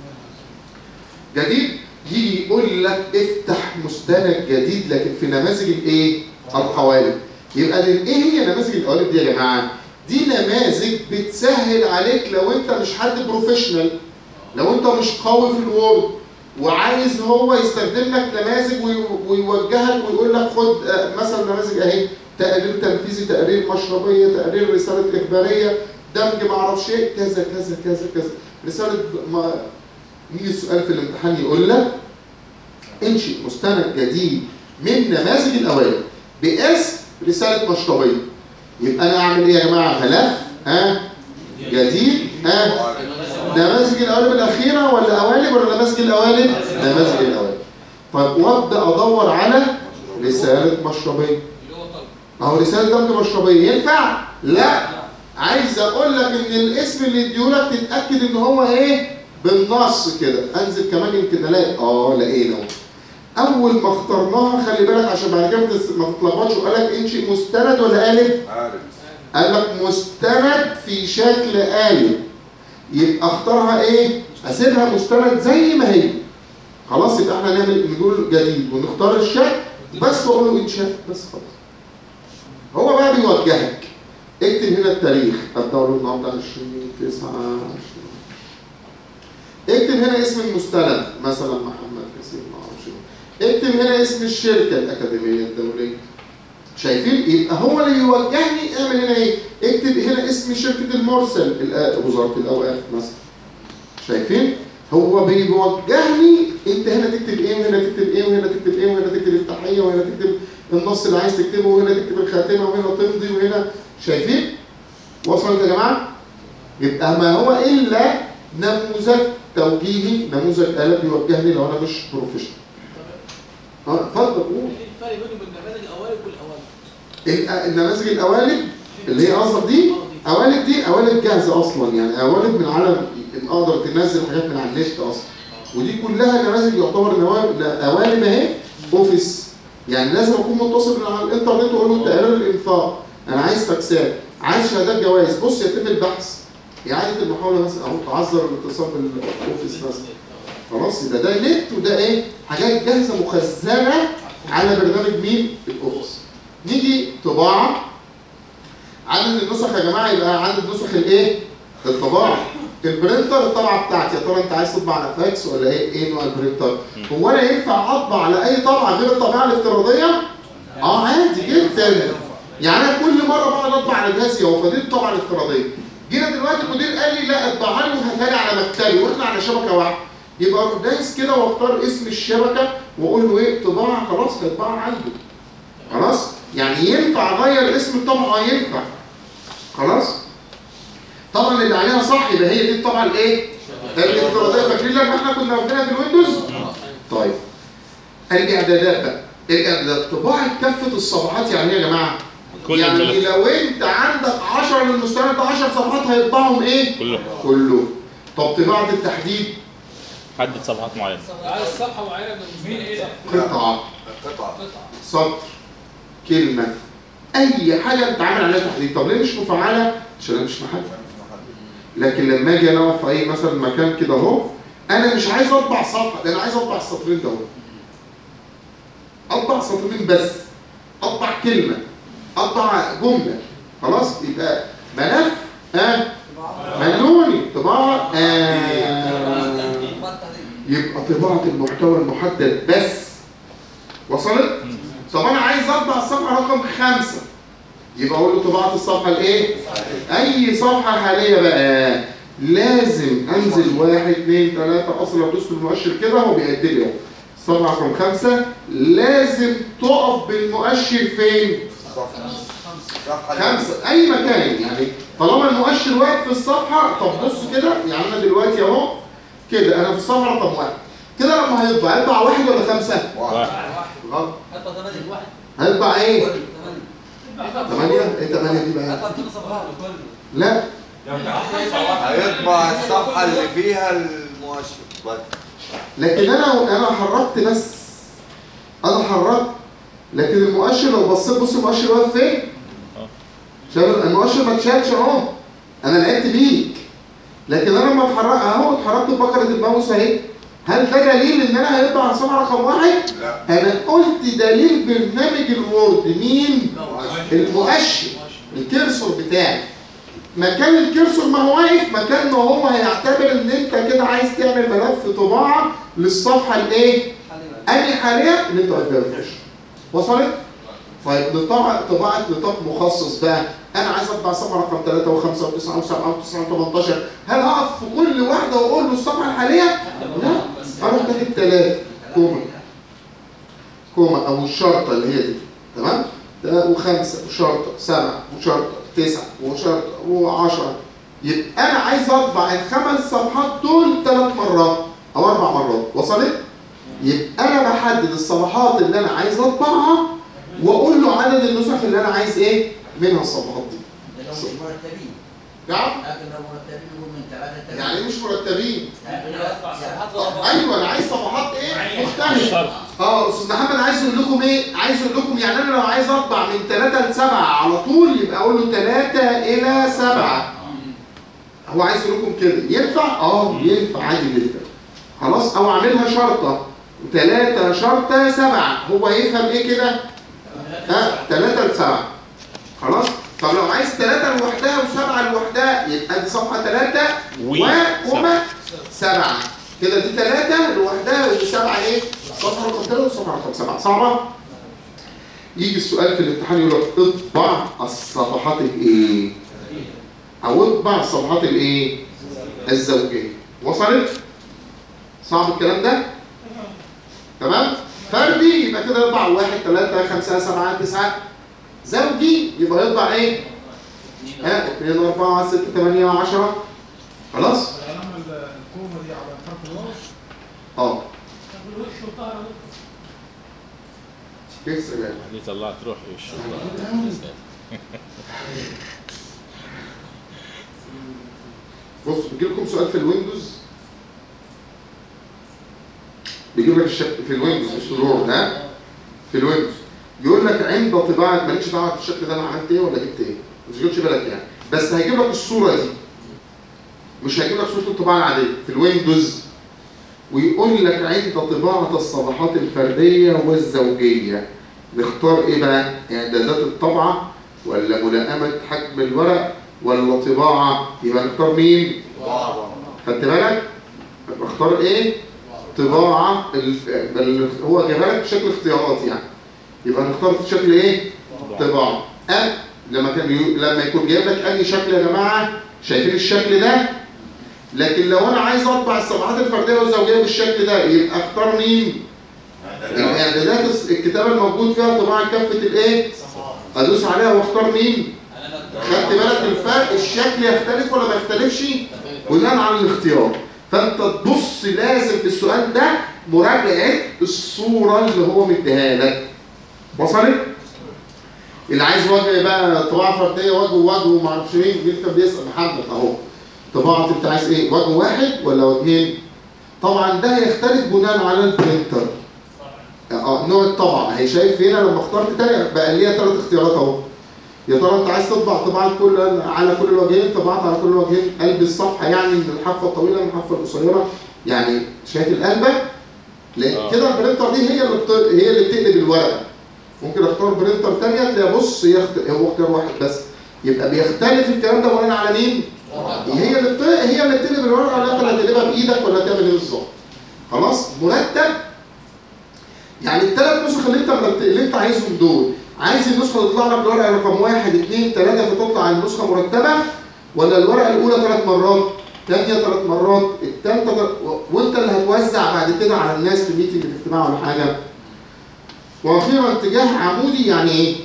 جديد يجي يقول لك افتح مستند جديد لكن في نماذج الايه؟ القوالب. يبقى ال- ايه هي نماذج القوالب دي يا جماعة؟ دي نماذج بتسهل عليك لو انت مش حد بروفيشنال لو انت مش قوي في الوورد وعايز هو يستخدم لك نماذج وي- ويوجهك ويقول لك خد آه، مثلا نماذج اهي تقرير تنفيذي تقرير مشربيه تقرير رساله اخباريه دمج ما اعرفش ايه كذا كذا كذا كذا رساله ما يجي السؤال في الامتحان يقول لك انشئ مستند جديد من نماذج الاوائل باسم رساله مشربيه يبقى انا اعمل ايه يا جماعه ملف ها جديد ها نماذج القوالب الأخيرة ولا قوالب ولا نماذج القوالب؟ نماذج القوالب. طيب وابدأ أدور على رسالة مشربية. اللي هو طلب أهو رسالة دمج مشربية ينفع؟ لا. عايز أقول لك إن الاسم اللي اديهولك تتأكد إن هو إيه؟ بالنص كده، أنزل كمان يمكن ألاقي آه لقينا أهو. أول ما اخترناها خلي بالك عشان بعد كده ما تس- ما تتلخبطش وقال لك انشئ مستند ولا قالب؟ عارف قال لك مستند في شكل قالب يبقى اختارها ايه؟ اسيبها مستند زي ما هي خلاص يبقى احنا نعمل نقول جديد ونختار الشكل بس واقول له انشاء بس خلاص هو بقى بيوجهك اكتب هنا التاريخ الدور النهارده 20 9 20 اكتب هنا اسم المستند مثلا محمد كثير ما اعرفش إيه. اكتب هنا اسم الشركه الاكاديميه الدوليه شايفين يبقى هو اللي بيوجهني اعمل هنا ايه اكتب هنا اسم شركه المرسل الآ- وزاره الاوقاف مثلا شايفين هو بيوجهني انت هنا تكتب ايه وهنا تكتب ايه وهنا تكتب ايه وهنا تكتب التحيه وهنا تكتب النص اللي عايز تكتبه وهنا تكتب الخاتمه وهنا تمضي وهنا شايفين وصلت يا جماعه يبقى ما هو الا نموذج توجيهي نموذج آلة بيوجهني لو انا مش بروفيشنال اه اتفضل قول ايه الفرق بينه وبين نماذج القوالب والقوالب؟ ال- النماذج القوالب اللي هي قصدك دي قوالب دي قوالب جاهزه اصلا يعني قوالب من عالم إن اقدر تنزل حاجات من على النت اصلا ودي كلها نماذج يعتبر نواب- قوالب اهي اوفيس يعني لازم اكون متصل من على الانترنت واقول له تقرير الانفاق انا عايز فاكسات عايز شهادات جوائز بص يتم البحث اعاده المحاوله مثلا اهو تعذر الاتصال بالاوفيس مثلا خلاص يبقى ده نت وده ايه حاجات جاهزه مخزنه على برنامج مين الاوفيس نيجي طباعه عدد النسخ يا جماعه يبقى عدد نسخ الايه الطباعه البرينتر الطبعه بتاعتي يا ترى انت عايز تطبع على فاكس ولا ايه ايه نوع البرينتر هو انا ينفع اطبع على اي طبعه غير الطبيعه الافتراضيه اه عادي جدا يعني انا كل مره بقعد اطبع على جهازي اهو فدي الطبعه الافتراضيه جينا دلوقتي المدير قال لي لا اطبعها لي وهاتها لي على مكتبي واحنا على شبكه واحده يبقى اروح دايس كده واختار اسم الشبكه واقول له ايه طباعه خلاص هيطبعها عنده خلاص يعني ينفع اغير اسم الطبعه ينفع خلاص طبعا اللي عليها صح يبقى هي دي الطبعه الايه الافتراضيه فاكرين لما احنا كنا واخدينها في الويندوز طيب الاعدادات بقى الاعدادات طباعه كافه الصفحات يعني ايه يا جماعه كل يعني الملف لو انت عندك 10 للمستند 10 صفحات هيطبعهم ايه كله كله طب طباعه التحديد حدد صفحات معينه على الصفحه معينه من مين ايه ده؟ قطعه قطعة قطعه سطر كلمه اي حاجه انت عامل عليها تحديد طب ليه مش مفعله عشان أنا مش محدد لكن لما اجي انا اقف في اي مثلا مكان كده اهو انا مش عايز اطبع صفحه ده انا عايز اطبع السطرين ده اهو اطبع سطرين بس اطبع كلمه اطبع جمله خلاص يبقى ملف اه ملوني طباعه آه يبقى طباعه المحتوى المحدد بس وصلت طب انا عايز اطبع الصفحه رقم خمسة يبقى اقول له طباعه الصفحه الايه اي صفحه حاليه بقى لازم انزل واحد اثنين ثلاثة اصل لو دوست المؤشر كده هو بيعد لي اهو الصفحه رقم خمسة لازم تقف بالمؤشر فين؟ صفحة صفحة خمسة أي مكان يعني طالما المؤشر واقف في الصفحة طب بص كده يعني أنا دلوقتي أهو كده أنا في الصفحة رقم واحد كده لما هيطبع هيطبع واحد ولا خمسة؟ واحد غلط هاتوا ثمانية واحد هيطبع إيه؟ ثمانية ثمانية؟ إيه ثمانية دي بقى؟ هاتوا كل صفحات لا هيطبع الصفحة اللي فيها المؤشر بس لكن أنا أنا حركت بس أنا حركت لكن المؤشر لو بصيت بص المؤشر واقف فين؟ شايف المؤشر ما اتشالش أهو أنا لعبت بيك لكن انا لما اتحرك اهو اتحركت ببكره الماوس اهي هل ده دليل ان انا هيطبع على صفحه رقم واحد؟ لا انا قلت دليل برنامج الوورد مين؟ المؤشر الكرسور بتاعي مكان الكرسور ما هو واقف مكان ما هو هيعتبر ان انت كده عايز تعمل ملف طباعه للصفحه الايه؟ انهي حاليا اللي انت قدامك وصلت؟ طيب لطبع طباعه نطاق مخصص بقى انا عايز اطبع صفحه رقم 3 و5 و9 و7 و9 و18 هل هقف في كل واحده واقول له الصفحه الحاليه؟ لا اروح كاتب 3 كوما كوما او الشرطه اللي هي دي تمام؟ ده وخمسه وشرطه سبعه وشرطه تسعه وشرطه وعشره يبقى انا عايز اطبع الخمس صفحات دول ثلاث مرات او اربع مرات وصلت؟ يبقى انا بحدد الصفحات اللي انا عايز اطبعها واقول له عدد النسخ اللي انا عايز ايه منها الصفحات دي ده لو مش مرتبين نعم لكن لو مرتبين نقول من ثلاثة يعني إيه مش مرتبين يعني آه، ايوه انا عايز صفحات ايه مختلفه شرط اه استاذ محمد عايز يقول لكم ايه عايز يقول لكم يعني انا لو عايز اطبع من 3 ل 7 على طول يبقى اقول له 3 الى 7 هو عايز يقول لكم كده ينفع اه ينفع عادي جدا خلاص او اعملها شرطه 3 شرطه 7 هو يفهم ايه كده ها 3 ل 7 خلاص طب لو عايز 3 لوحدها و7 لوحدها يبقى دي صفحه 3 و وكوما 7 كده دي 3 لوحدها ودي 7 ايه صفحه رقم 3 وصفحه رقم 7 صعبه يجي السؤال في الامتحان يقول لك اطبع الصفحات الايه او اطبع الصفحات الايه الزوجيه وصلت صعب الكلام ده تمام فردي يبقى كده يطبع 1 3 5 7 9 زوجي يبقى يطبع ايه ها 2 4 6 8 10 خلاص العلامة الكومة دي على حرف الواو اه والوش وطهر كيف سبب دي طلعت روحي وش بص بيجي لكم سؤال في الويندوز بيجيب لك الشكل في الويندوز مش في الوورد ها في الويندوز يقول لك عند طباعه مالكش دعوه بالشكل ده انا عملت ايه ولا جبت ايه ما تشغلش بالك يعني بس هيجيب لك الصوره دي مش هيجيب لك صوره الطباعه العاديه في الويندوز ويقول لك عند طباعه الصفحات الفرديه والزوجيه نختار ايه بقى اعدادات الطبعه ولا ملائمه حجم الورق ولا طباعه يبقى نختار مين بعض خدت بالك بختار ايه طباعه ال- ال- هو جايبها لك بشكل اختياراتي يعني يبقى نختار في شكل ايه طباعه أه لما كان بيقول لما يكون جايب لك اي شكل يا جماعه شايفين الشكل ده لكن لو انا عايز اطبع الصفحات الفرديه والزوجيه بالشكل ده يبقى اختار مين الاعدادات الس- الكتابه الموجود فيها طباعه كافه الايه ادوس عليها واختار مين خدت بالك الفرق الشكل يختلف ولا ما يختلفش بناء على الاختيار فانت تبص لازم في السؤال ده مراجعه الصوره اللي هو مديها لك وصلت اللي عايز وجه بقى طباعه فرديه وجه ووجه وما اعرفش مين مين كان بيسال محمد اهو طباعه انت عايز ايه وجه واحد ولا وجهين طبعا ده هيختلف بناء على البرينتر اه نوع الطبعه هي شايف هنا لما اخترت تاني بقى ليها ثلاث اختيارات اهو يا ترى انت عايز تطبع طبعا كل على كل الوجهين طبعت على كل الوجهين قلب الصفحه يعني من الحافه الطويله من الحافه القصيره يعني شايف القلبه لان آه. كده البرينتر دي هي اللي بت... هي اللي بتقلب الورقه ممكن اختار برينتر ثانيه تلاقي بص يخت... هو اختيار واحد بس يبقى بيختلف الكلام ده بناء على مين؟ هي اللي بت... هي اللي بتقلب الورقه ولا انت اللي هتقلبها بايدك ولا تعمل ايه بالظبط؟ خلاص مرتب يعني الثلاث نسخ اللي انت مرت- اللي انت عايزهم دول عايز النسخه اللي تطلع لك الورقه رقم واحد اثنين ثلاثه فتطلع النسخه مرتبه ولا الورقه الاولى ثلاث مرات ثانيه ثلاث مرات الثالثه تل- و- وانت اللي هتوزع بعد كده على الناس في ميتنج في اجتماع ولا حاجه واخيرا اتجاه عمودي يعني ايه؟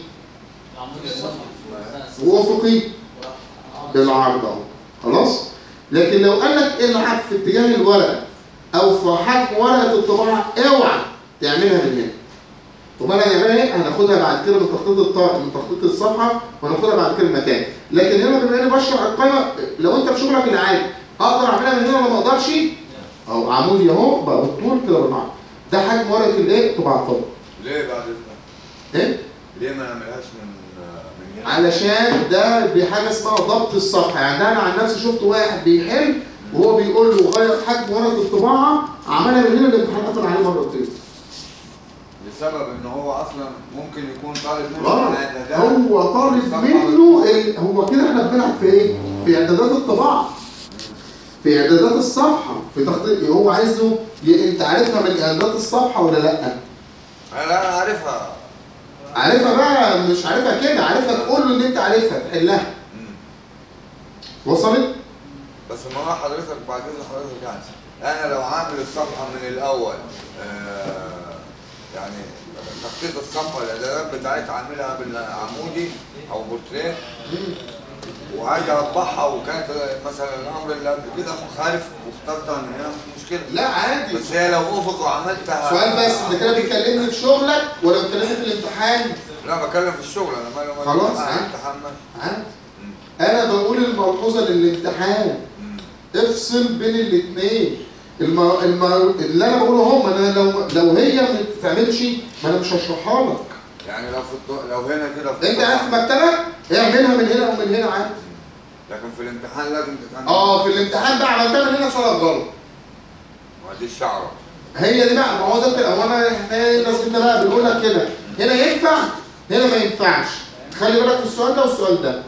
وافقي بالعرض اهو خلاص لكن لو قال لك العب في اتجاه الورقه او في حجم ورقه الطباعه اوعى تعملها من هنا امال هنعملها ايه؟ هناخدها بعد كده من تخطيط الط- من تخطيط الصفحه وناخدها بعد كده المكان لكن هنا بما اني بشرح القائمه لو انت في شغلك العادي اقدر اعملها من هنا ولا ما اقدرش؟ اهو عمودي اهو بقى بالطول كده بالعرض ده حجم ورقه الايه؟ طباعه الطبع ليه بعد اذنك؟ ايه؟ ليه ما نعملهاش من من هنا؟ علشان ده بحاجه اسمها ضبط الصفحه يعني ده انا عن نفسي شفت واحد بيحل وهو بيقول له غير حجم ورقه الطباعه عملها من هنا الامتحان قفل عليه مرتين بسبب ان هو اصلا ممكن يكون طالب منه غلط اعدادات هو طالب الصفحة منه ال... هو كده احنا بنلعب في ايه؟ في اعدادات الطباعه في اعدادات الصفحه في تخطيط هو عايزه ي... انت عارفها من اعدادات الصفحه ولا لا؟ انا لا انا عارفها عارفها بقى مش عارفها كده عارفها تقول له ان انت عارفها تحلها مم. وصلت؟ بس ما هو حضرتك بعد اذن حضرتك يعني انا لو عامل الصفحه من الاول آه يعني تخطيط الصفحه الاعدادات بتاعتها عاملها بالعمودي او بورتريه وهاجي اطبعها وكانت مثلا الامر اللي قبل كده مخالف واخترتها من هنا مش مشكله لا عادي بس هي لو افق وعملتها سؤال بس انت كده بتكلمني في شغلك ولا بتكلمني في الامتحان؟ لا بتكلم في الشغل انا مالي ومال خلاص، الامتحان، عادي. امتحان ماشي. عادي انا بقول الملحوظه للامتحان مم. افصل بين الاثنين الم... الم... اللي انا بقوله هم انا لو لو هي ما بتتعملش ما انا مش هشرحها لك يعني لو في الضوء لو هنا كده في انت قاعد في مكتبك اعملها من هنا ومن هنا عادي لكن في الامتحان لازم تتعمل اه في الامتحان بقى عملتها من هنا سؤالك غلط ما دي الشعره هي دي بقى ما هو ده هو انا احنا ايه لازمنا بقى بنقول لك كده هنا ينفع هنا ما ينفعش خلي بالك في السؤال ده والسؤال ده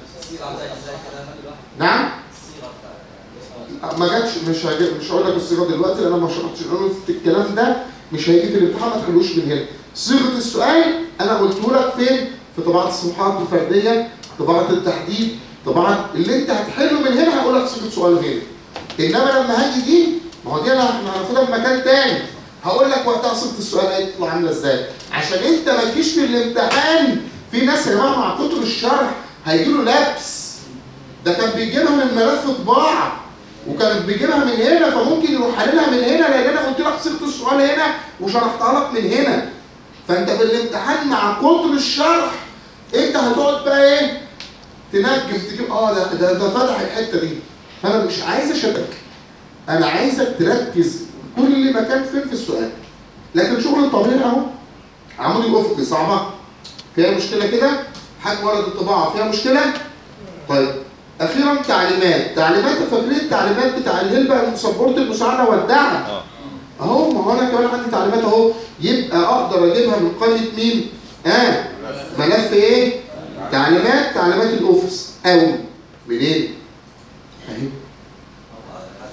نعم ما جاتش مش هجي مش هقول لك الصيغه دلوقتي لان انا ما شرحتش لأن قلت الكلام ده مش هيجي في الامتحان ما تحلوش من هنا صيغه السؤال انا قلته لك فين في طباعه الصفحات الفرديه طباعه التحديد طباعه اللي انت هتحله من هنا هقول لك صيغه سؤال هنا انما لما هاجي دي ما هو دي انا احنا هناخدها في مكان تاني هقول لك وقتها صيغه السؤال هتطلع عامله ازاي عشان انت ما تجيش في الامتحان في ناس يا جماعه مع كتر الشرح هيجي له لبس ده كان بيجيبها من ملف طباعه وكان بيجيبها من هنا فممكن يروح حللها من هنا لان انا قلت لك صيغه السؤال هنا وشرحتها لك من هنا فانت في الامتحان مع كتر الشرح انت هتقعد بقى ايه تنجم تجيب اه ده ده, ده فتح الحته دي فانا مش عايز اشبك انا عايزك تركز كل مكان فين في السؤال لكن شغل الطبيعي اهو عمودي افقي صعبه فيها مشكله كده حجم ورقه الطباعه فيها مشكله طيب اخيرا تعليمات تعليمات فاكرين التعليمات بتاع الهلبة المسبورت المساعده والدعم اه اهو ما هو انا كمان عندي تعليمات اهو يبقى اقدر اجيبها من قائمه مين اه ملف ايه تعليمات تعليمات الاوفيس او منين اهي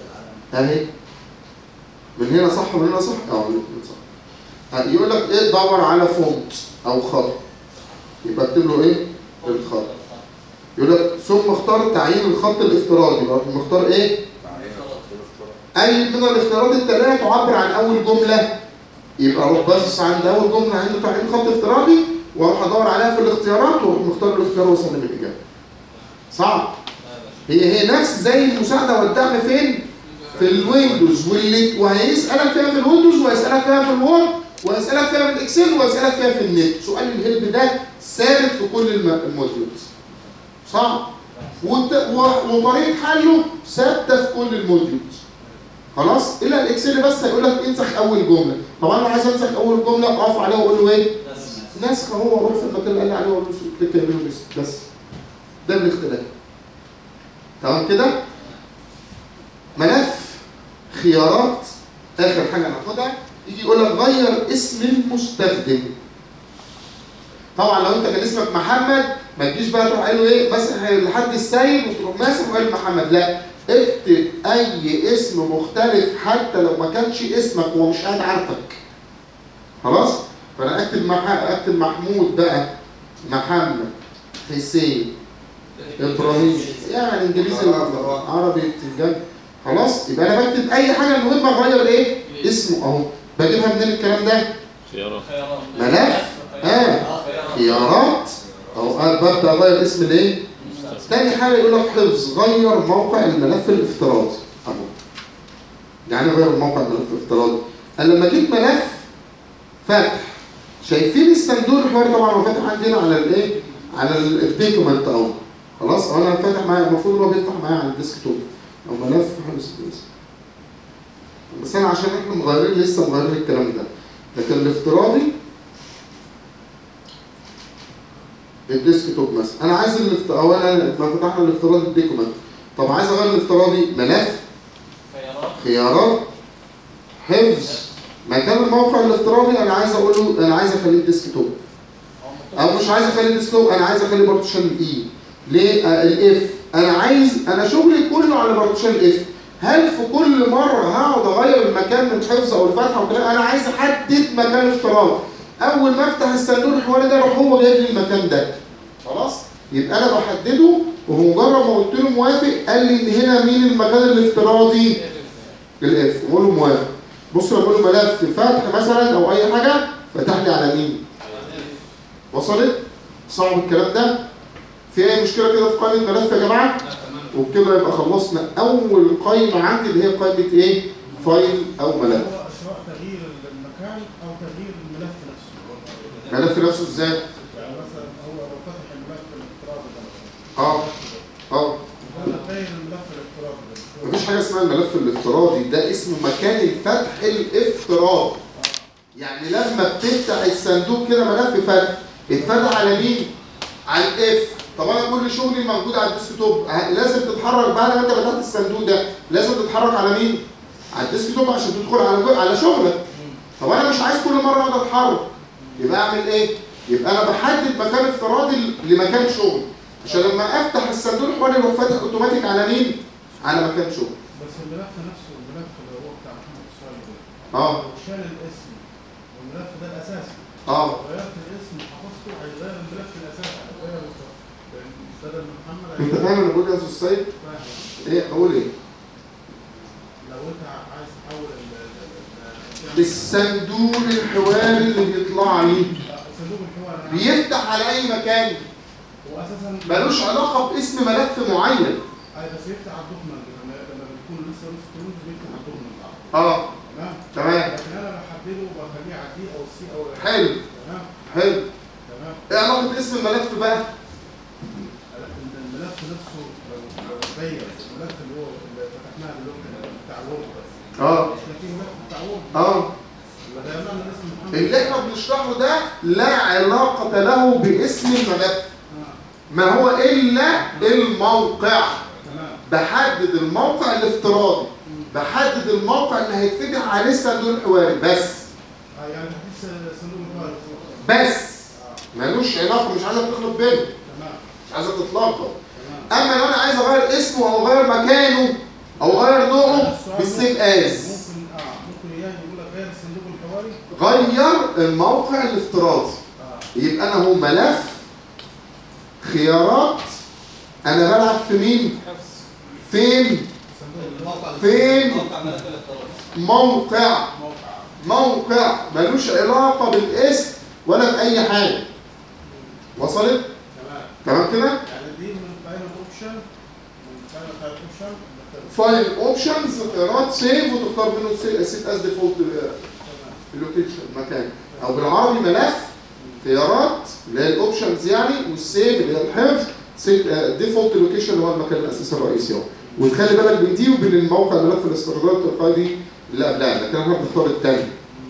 اهي من هنا صح ومن هنا صح اه من هنا صح آه، يقول لك ايه دور على فونت او خط يبقى اكتب له ايه الخط يقول لك ثم اختار تعيين الخط الافتراضي يبقى مختار ايه اي من الاختيارات التاليه تعبر عن اول جمله يبقى اروح باصص عند اول جمله عنده تعيين خط افتراضي واروح ادور عليها في الاختيارات واروح مختار الاختيار واسلم الاجابه صعب هي هي نفس زي المساعده والدعم فين في الويندوز واللي وهيسالك فيها في الويندوز وهيسالك فيها في الوورد وهيسالك فيها في الاكسل وهيسالك فيها في النت سؤال الهيلب ده ثابت في كل الم- الموديولز صعب والت- و- وطريقه حله ثابته في كل الموديولز خلاص الا الاكسل بس هيقول لك انسخ اول جمله طبعا انا عايز انسخ اول جمله اقف عليها واقول له ايه نسخ هو اروح في المكان اللي قال لي عليه واقول له كليك يعمله بس بس ده الاختلاف تمام كده ملف خيارات اخر حاجه هناخدها يجي يقول لك غير اسم المستخدم طبعا لو انت كان اسمك محمد ما تجيش بقى تروح قايل له ايه مثلا لحد السيد وتروح ماسك وقايل محمد لا اكتب اي اسم مختلف حتى لو ما كانش اسمك وهو مش قاعد عارفك خلاص فانا اكتب مح... اكتب محمود بقى محمد حسين ابراهيم يعني انجليزي عربي بتنجان خلاص يبقى انا بكتب اي حاجه المهم اغير ايه اسمه اهو بجيبها منين الكلام ده خيارات ملف اه خيارات اهو قال ببدا اغير اسم الايه تاني حاجه يقول لك حفظ غير موقع الملف الافتراضي اهو يعني غير موقع الملف الافتراضي انا لما جيت ملف فتح شايفين الصندوق الحواري طبعا هو فاتح عندنا على الايه على الديكومنت اهو خلاص انا فاتح معايا المفروض ان هو بيفتح معايا على الديسك توب او ملف حفظ الاسم بس انا عشان احنا مغيرين لسه مغيرين الكلام ده لكن الافتراضي الديسك توب مثلا انا عايز الافت... اولا لو فتحنا الافتراضي الديكومنت طب عايز اغير الافتراضي ملف خيارات حفظ مكان الموقع الافتراضي انا عايز اقول له انا عايز اخليه ديسك توب او مش عايز اخليه ديسك توب انا عايز اخليه بارتيشن الاي ليه آه الاف انا عايز انا شغلي كله على بارتيشن الاف هل في كل مره هقعد اغير المكان من الحفظ او الفتحه وكده انا عايز احدد مكان افتراضي اول ما افتح الصندوق الحواري ده يروح هو جايب لي المكان ده خلاص يبقى انا بحدده ومجرد ما قلت له موافق قال لي ان هنا مين المكان الافتراضي الاف بقول له موافق بص لما بقول له ملف فتح مثلا او اي حاجه فتح لي على مين وصلت صعب الكلام ده في اي مشكله كده في قائمه ملف يا جماعه وبكده يبقى خلصنا اول قائمه عندي اللي هي قائمه ايه فايل او ملف هو سواء تغيير المكان او تغيير الملف نفسه ملف نفسه ازاي يعني مثلا هو لو فتح الملف الافتراضي ده مثلا اه اه ولا غير الملف الافتراضي ده مفيش حاجه اسمها الملف الافتراضي ده اسمه مكان الفتح الافتراضي يعني لما بتفتح الصندوق كده ملف فتح اتفتح على مين على الاف طب انا كل شغلي موجود على الديسك توب ه- لازم تتحرك بعد ما انت فتحت الصندوق ده لازم تتحرك على مين على الديسك توب عشان تدخل على جو- على شغلك طب انا مش عايز كل مره اقعد اتحرك يبقى اعمل ايه يبقى انا بحدد مكان افتراضي ل- لمكان شغل عشان لما افتح الصندوق الحوالي يروح فاتح اوتوماتيك على مين على مكان شغل بس الملف نفسه الملف اللي هو بتاع محمد السؤال ده اه لو شال الاسم والملف ده الاساسي اه لو غيرت الاسم وحفظته هيغير الملف الاساسي هيغير الاسم. بدل ما محمد انت هيغير فاهم انا بقول ايه يا استاذ سيد فاهم. ايه اقول ايه لو انت عايز تحول ال- ال- ال- الصندوق الحواري اللي بيطلع لي صندوق الحوار يعني بيفتح على اي مكان هو اساسا ملوش علاقه باسم ملف معين اي بس يفتح على الدوكمنت لما لما بيكون لسه لسه كلهم بيفتح على الدوكمنت اه تمام تمام لكن انا بحدده وبخليه على الدي او السي او ال- حلو تمام حلو تمام ايه علاقه اسم الملف بقى لكن الملف نفسه لو لو غير الملف اللي هو اللي فتحناه دلوقتي بتاع الوورد بس اه مش في ملف بتاع وورد اه اللي غيرناه من اسم محمد اللي احنا بنشرحه ده لا علاقه له باسم الملف آه، ما هو الا الموقع تمام بحدد الموقع الافتراضي بحدد الموقع اللي هيتفتح عليه الصندوق الحواري بس آه، يعني تحس صندوق الحوار بس ملوش علاقه مش عايزك تخلط بينهم تمام مش عايزك تتلخبط تمام اما لو انا عايز اغير اسمه او اغير مكانه او غير نوعه بالسيف از ممكن اه ممكن اياه يقول لك غير الصندوق الحواري غير الموقع الافتراضي اه يبقى انا هو ملف خيارات انا بلعب في مين فين صندوق فين موقع ملف الافتراضي موقع موقع موقع ملوش علاقه بالاسم ولا باي حاجه وصلت تمام تمام كده يعني دي من قائمه الاوبشن من قائمه بتاعت الاوبشن فايل اوبشنز خيارات سيف وتختار منه سيت از ديفولت تمام اللوكيشن مكان او بالعربي ملف خيارات اللي هي الاوبشنز يعني والسيف اللي هي الحفظ ديفولت لوكيشن اللي هو المكان الاساسي الرئيسي اهو وتخلي بالك بين دي وبين الموقع ملف الاسترداد التلقائي دي اللي قبلها لكن احنا بنختار الثاني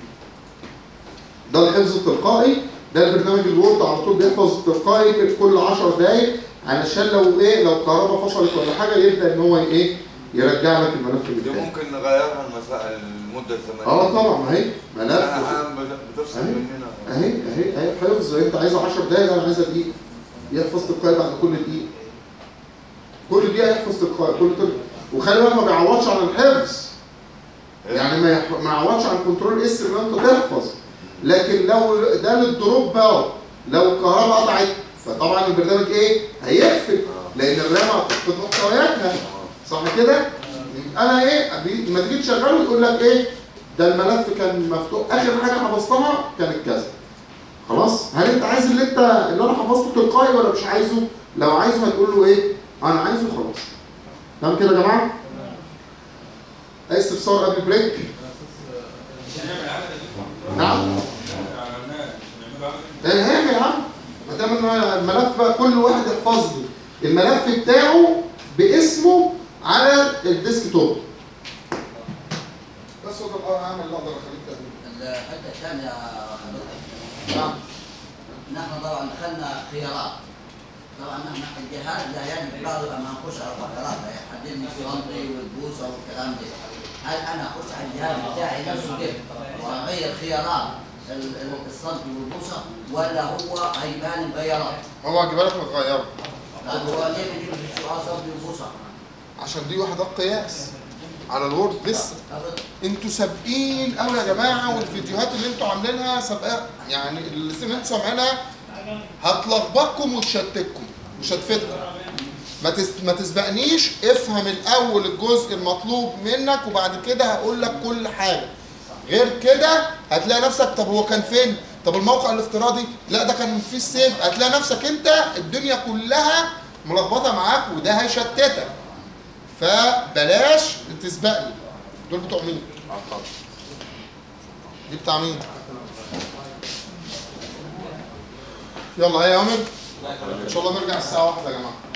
ده الحفظ التلقائي ده البرنامج الوورد على طول بيحفظ تلقائي كل 10 دقايق علشان لو ايه لو الكهرباء فصلت ولا حاجه يبدا ان هو ايه يرجع لك الملف اللي دي بتاعك ممكن نغيرها المساء المده الزمنيه اه طبعا ما هي ملف احيانا بت- بتفصل أهي. مننا اهي اهي اهي حفظ انت عايزه 10 دقايق انا عايزه دقيقه يحفظ تلقائي بعد كل دقيقه كل دقيقه يحفظ تلقائي كل تلقائي وخلي بالك ما بيعوضش عن الحفظ يعني ما يح- ما يعوضش عن كنترول اس ان انت تحفظ لكن لو ده للدروب باور لو الكهرباء قطعت فطبعا البرنامج ايه هيقفل لان الرام هتفقد محتوياتها صح كده انا ايه بي- لما تيجي تشغله يقول لك ايه ده الملف كان مفتوح اخر حاجه حفظتها كانت كذا خلاص هل انت عايز اللي انت اللي انا حفظته تلقائي ولا مش عايزه لو عايزه هتقول له ايه انا عايزه خلاص تمام كده يا جماعه اي استفسار قبل بريك هنعمل عمل نعم عملناه نعمله عمل ده هيعمل يا عم ما دام إن الملف بقى كل واحد يحفظ لي الملف بتاعه باسمه على الديسك توب بس هو ده الامر اللي اقدر اخليك تعمله الحته الثانيه حضرتك نعم نحن طبعا دخلنا خيارات طبعا نحن الجهاز لا يجب بعض ما نخش على الخيارات يحدد لي الفرنطي والبوصه والكلام ده هل انا اخش على الجهاز بتاعي نفسه كده واغير خيارات ال- ال- الصنطي والبوصه ولا هو هيبان مغيرات؟ هو هجيبها لك متغيره لا هو ليه بيجيب في السؤال صنطي وبوصه؟ عشان دي وحدات قياس على الوورد لسه حضرتك انتوا سابقين قوي يا جماعه والفيديوهات اللي انتوا عاملينها سابقه يعني اللي انتوا سامعينها هتلخبطكم وتشتتكم مش هتفيدكم ما تس... ما تسبقنيش افهم الاول الجزء المطلوب منك وبعد كده هقول لك كل حاجه غير كده هتلاقي نفسك طب هو كان فين طب الموقع الافتراضي لا ده كان في السيف هتلاقي نفسك انت الدنيا كلها ملخبطه معاك وده هيشتتك فبلاش تسبقني دول بتوع مين دي بتاع مين يلا يا عمر ان شاء الله نرجع الساعه واحدة يا جماعه